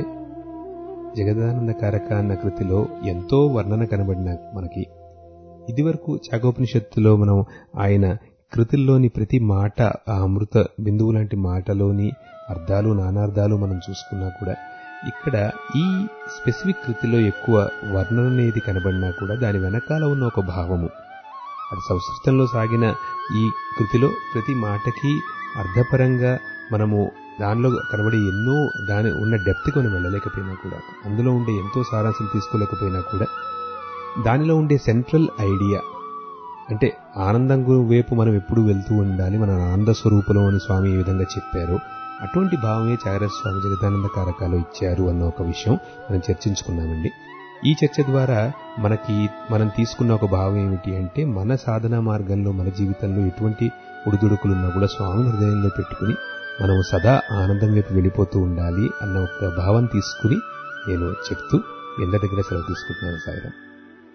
జగదానందకారక అన్న కృతిలో ఎంతో వర్ణన కనబడిన మనకి ఇదివరకు చాగోపనిషత్తులో మనం ఆయన కృతుల్లోని ప్రతి మాట ఆ అమృత బిందువు లాంటి మాటలోని అర్థాలు నానార్థాలు మనం చూసుకున్నా కూడా ఇక్కడ ఈ స్పెసిఫిక్ కృతిలో ఎక్కువ వర్ణన అనేది కనబడినా కూడా దాని వెనకాల ఉన్న ఒక భావము అది సంస్కృతంలో సాగిన ఈ కృతిలో ప్రతి మాటకి అర్థపరంగా మనము దానిలో కనబడే ఎన్నో దాని ఉన్న డెప్త్కి మనం వెళ్ళలేకపోయినా కూడా అందులో ఉండే ఎంతో సారాంశం తీసుకోలేకపోయినా కూడా దానిలో ఉండే సెంట్రల్ ఐడియా అంటే ఆనందం వైపు మనం ఎప్పుడు వెళ్తూ ఉండాలి మన ఆనంద స్వరూపంలో అని స్వామి ఏ విధంగా చెప్పారో అటువంటి భావమే చాగర స్వామి జగదానంద కారకాలు ఇచ్చారు అన్న ఒక విషయం మనం చర్చించుకున్నామండి ఈ చర్చ ద్వారా మనకి మనం తీసుకున్న ఒక భావం ఏమిటి అంటే మన సాధనా మార్గంలో మన జీవితంలో ఎటువంటి ఉడుదుడుకులున్నా కూడా స్వామిని హృదయంలో పెట్టుకుని మనం సదా ఆనందం వైపు వెళ్ళిపోతూ ఉండాలి అన్న ఒక భావం తీసుకుని నేను చెప్తూ మీ అందరి దగ్గర సెలవు తీసుకుంటున్నాను సాయిరాం